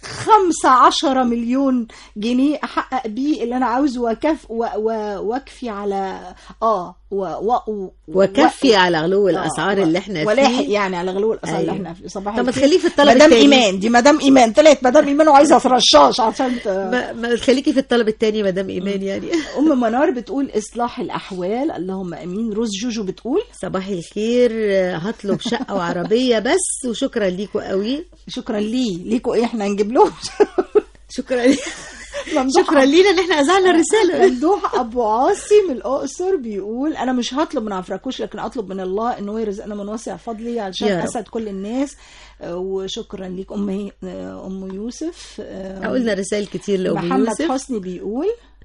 15 مليون جنيه احقق بيه اللي انا عاوزه وكف و- و- واكفي على اه و و وكفي على غلو آه، الاسعار و- اللي احنا ولاحق فيه يعني على غلو الاسعار اللي أيوة. احنا فيه صباح طب ما الخير. تخليه في الطلب مدام التاني. ايمان دي مدام ايمان طلعت مدام ايمان وعايزه رشاش عشان ت... ما, ما تخليكي في الطلب التاني مدام ايمان يعني ام منار بتقول اصلاح الاحوال اللهم امين روز جوجو بتقول صباح الخير آه، هطلب شقه وعربيه بس وشكرا ليكوا قوي شكرا لي ليكوا ايه احنا نجيب لهم شكرا لي شكرا لينا ان احنا اذعنا الرساله ممدوح ابو عاصي من الاقصر بيقول انا مش هطلب من عفراكوش لكن اطلب من الله ان هو يرزقنا من واسع فضلي علشان يا رب. اسعد كل الناس آه، وشكرا ليك ام هي- آه، ام يوسف آه، قلنا رسائل كتير لأم محمد يوسف حسني بيقول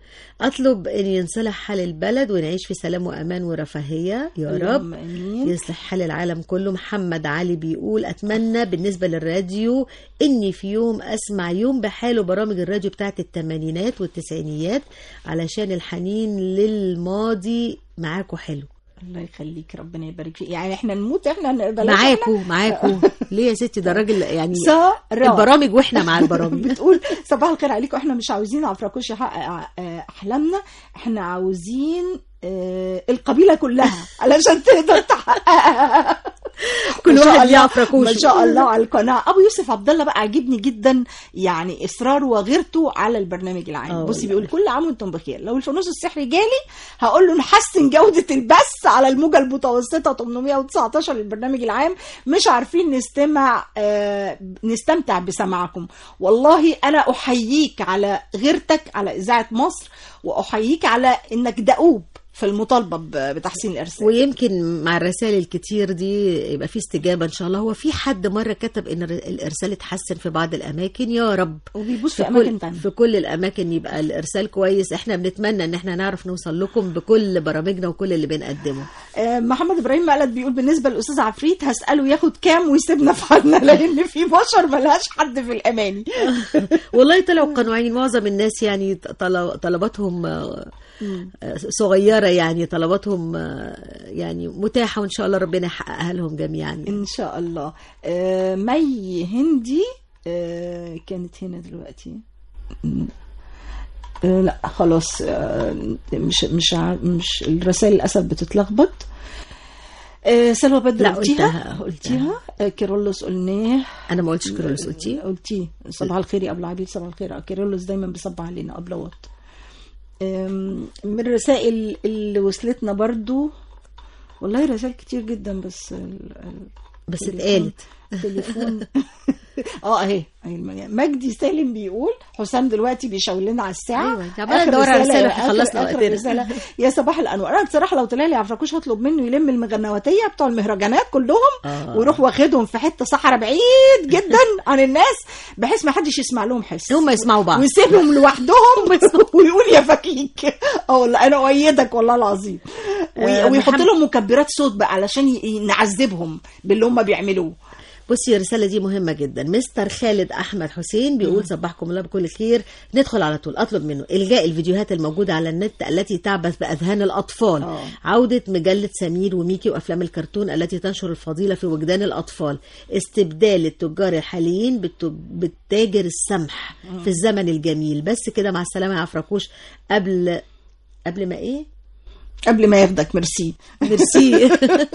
اطلب ان ينصلح حال البلد ونعيش في سلام وامان ورفاهيه يا رب اللهم امين يصلح حال العالم كله محمد علي بيقول اتمنى بالنسبه للراديو اني في يوم اسمع يوم بحاله برامج الراديو بتاعت الثمانينات والتسعينيات علشان الحنين للماضي معاكوا حلو الله يخليك ربنا يبارك فيك يعني احنا نموت احنا بلاش معاكو إحنا. معاكو ليه يا ستي ده الراجل يعني سارة. البرامج واحنا مع البرامج بتقول صباح الخير عليكم احنا مش عاوزين عفراكوش يحقق آه، احلامنا احنا عاوزين آه، القبيله كلها علشان تقدر تحققها كل ما شاء واحد ليه الله- عفراكوش. ما شاء الله على القناعه ابو يوسف عبد الله بقى عاجبني جدا يعني اصراره وغيرته على البرنامج العام آه بصي والله. بيقول كل عام وانتم بخير لو الفانوس السحري جالي هقول له نحسن جوده البث على الموجه المتوسطه 819 للبرنامج العام مش عارفين نستمع آه نستمتع بسماعكم والله انا احييك على غيرتك على اذاعه مصر واحييك على انك دؤوب في المطالبه ب- بتحسين الارسال ويمكن مع الرسائل الكتير دي يبقى في استجابه ان شاء الله هو في حد مره كتب ان الر- الارسال اتحسن في بعض الاماكن يا رب وبيبص في كل اماكن تانية في كل الاماكن يبقى الارسال كويس احنا بنتمنى ان احنا نعرف نوصل لكم بكل برامجنا وكل اللي بنقدمه آه، محمد ابراهيم مقلد بيقول بالنسبه للاستاذ عفريت هساله ياخد كام ويسيبنا في حالنا لان في بشر ملهاش حد في الاماني والله طلعوا قنوعين معظم الناس يعني طل- طلباتهم آه، آه، صغيره يعني طلباتهم آه، يعني متاحه وان شاء الله ربنا يحققها لهم جميعا ان شاء الله آه، مي هندي آه، كانت هنا دلوقتي آه، لا خلاص آه، مش مش ع- مش الرسائل للاسف بتتلخبط آه، سلوى بدر لا، قلتيها قلتها، قلتيها آه، كيرلس قلناه انا ما قلتش كيرلس قلتيه قلتيه صباح الخير يا ابو عبيد صباح الخير كيرلس دايما بيصبح علينا قبل وقت أم، من الرسائل اللي وصلتنا برضو والله رسائل كتير جدا بس ال- ال- بس التليفون- اتقالت. تليفون اه اهي اهي المليان. مجدي سالم بيقول حسام دلوقتي بيشاور لنا على الساعه أيوة، أنت عمالة تدور على رسالة، إحنا آخر- خلصنا آخر وقتنا. رسالة. يا صباح الانوار انا بصراحه لو طلع لي عفراكوش هطلب منه يلم المغنواتيه بتوع المهرجانات كلهم آه. ويروح واخدهم في حته صحراء بعيد جدا عن الناس بحيث ما حدش يسمع لهم حس هم يسمعوا بعض ويسيبهم لوحدهم ويقول يا فكيك اه والله انا اؤيدك والله العظيم وي- آه، ويحط محمد- لهم مكبرات صوت بقى علشان ي- نعذبهم باللي هم بيعملوه بصي الرسالة دي مهمة جدا مستر خالد أحمد حسين بيقول صبحكم الله بكل خير ندخل على طول أطلب منه إلغاء الفيديوهات الموجودة على النت التي تعبث بأذهان الأطفال آه. عودة مجلة سمير وميكي وأفلام الكرتون التي تنشر الفضيلة في وجدان الأطفال استبدال التجار الحاليين بالت- بالتاجر السمح في الزمن الجميل بس كده مع السلامة يا عفركوش قبل قبل ما إيه قبل ما ياخدك ميرسي ميرسي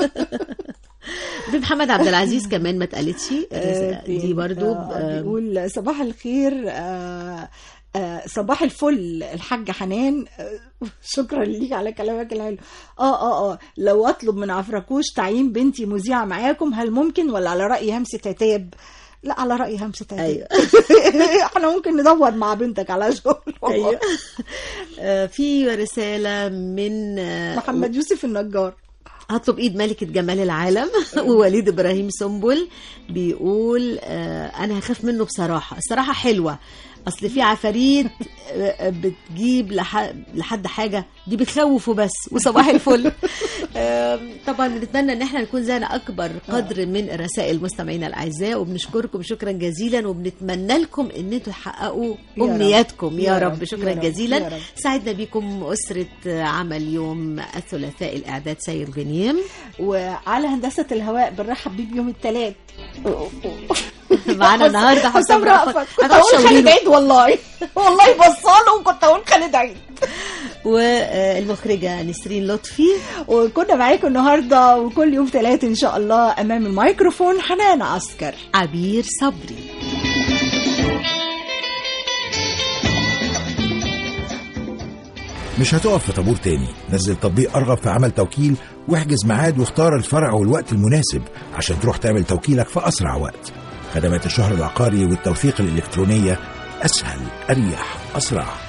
في محمد عبد العزيز كمان ما اتقالتش آه، دي برضو آه، آه، بيقول صباح الخير آه، آه، صباح الفل الحاجة حنان آه، شكرا ليك على كلامك الحلو اه اه اه لو اطلب من عفركوش تعيين بنتي مذيعة معاكم هل ممكن ولا على رأي همسة عتاب لا على راي همسه عتاب أيوة. احنا ممكن ندور مع بنتك على شغل والله. ايوه آه، في رساله من آه، محمد يوسف النجار هطلب ايد ملكة جمال العالم ووليد ابراهيم سنبل بيقول آه انا هخاف منه بصراحة الصراحة حلوة اصل في عفاريت آه، بتجيب لح- لحد حاجة دي بتخوف وبس وصباح الفل آه، طبعا بنتمنى ان احنا نكون زينا اكبر قدر من رسائل مستمعينا الاعزاء وبنشكركم شكرا جزيلا وبنتمنى لكم ان انتوا تحققوا يا رب. امنياتكم يا يا رب رب. شكرا يا رب. جزيلا يا رب. سعدنا بكم أسرة عمل يوم الثلاثاء الإعداد سير غنيم وعلى هندسه الهواء بنرحب بيه بيوم الثلاث معانا النهارده حسام رأفت كنت هتقعد اقول شاورينه. خالد عيد والله والله بصاله وكنت اقول خالد عيد والمخرجة نسرين لطفي وكنا معاكم النهارده وكل يوم ثلاث ان شاء الله امام الميكروفون حنان عسكر عبير صبري مش هتقف في طابور تاني نزل تطبيق أرغب في عمل توكيل واحجز ميعاد واختار الفرع والوقت المناسب عشان تروح تعمل توكيلك في أسرع وقت خدمات الشهر العقاري والتوثيق الإلكترونية أسهل أريح أسرع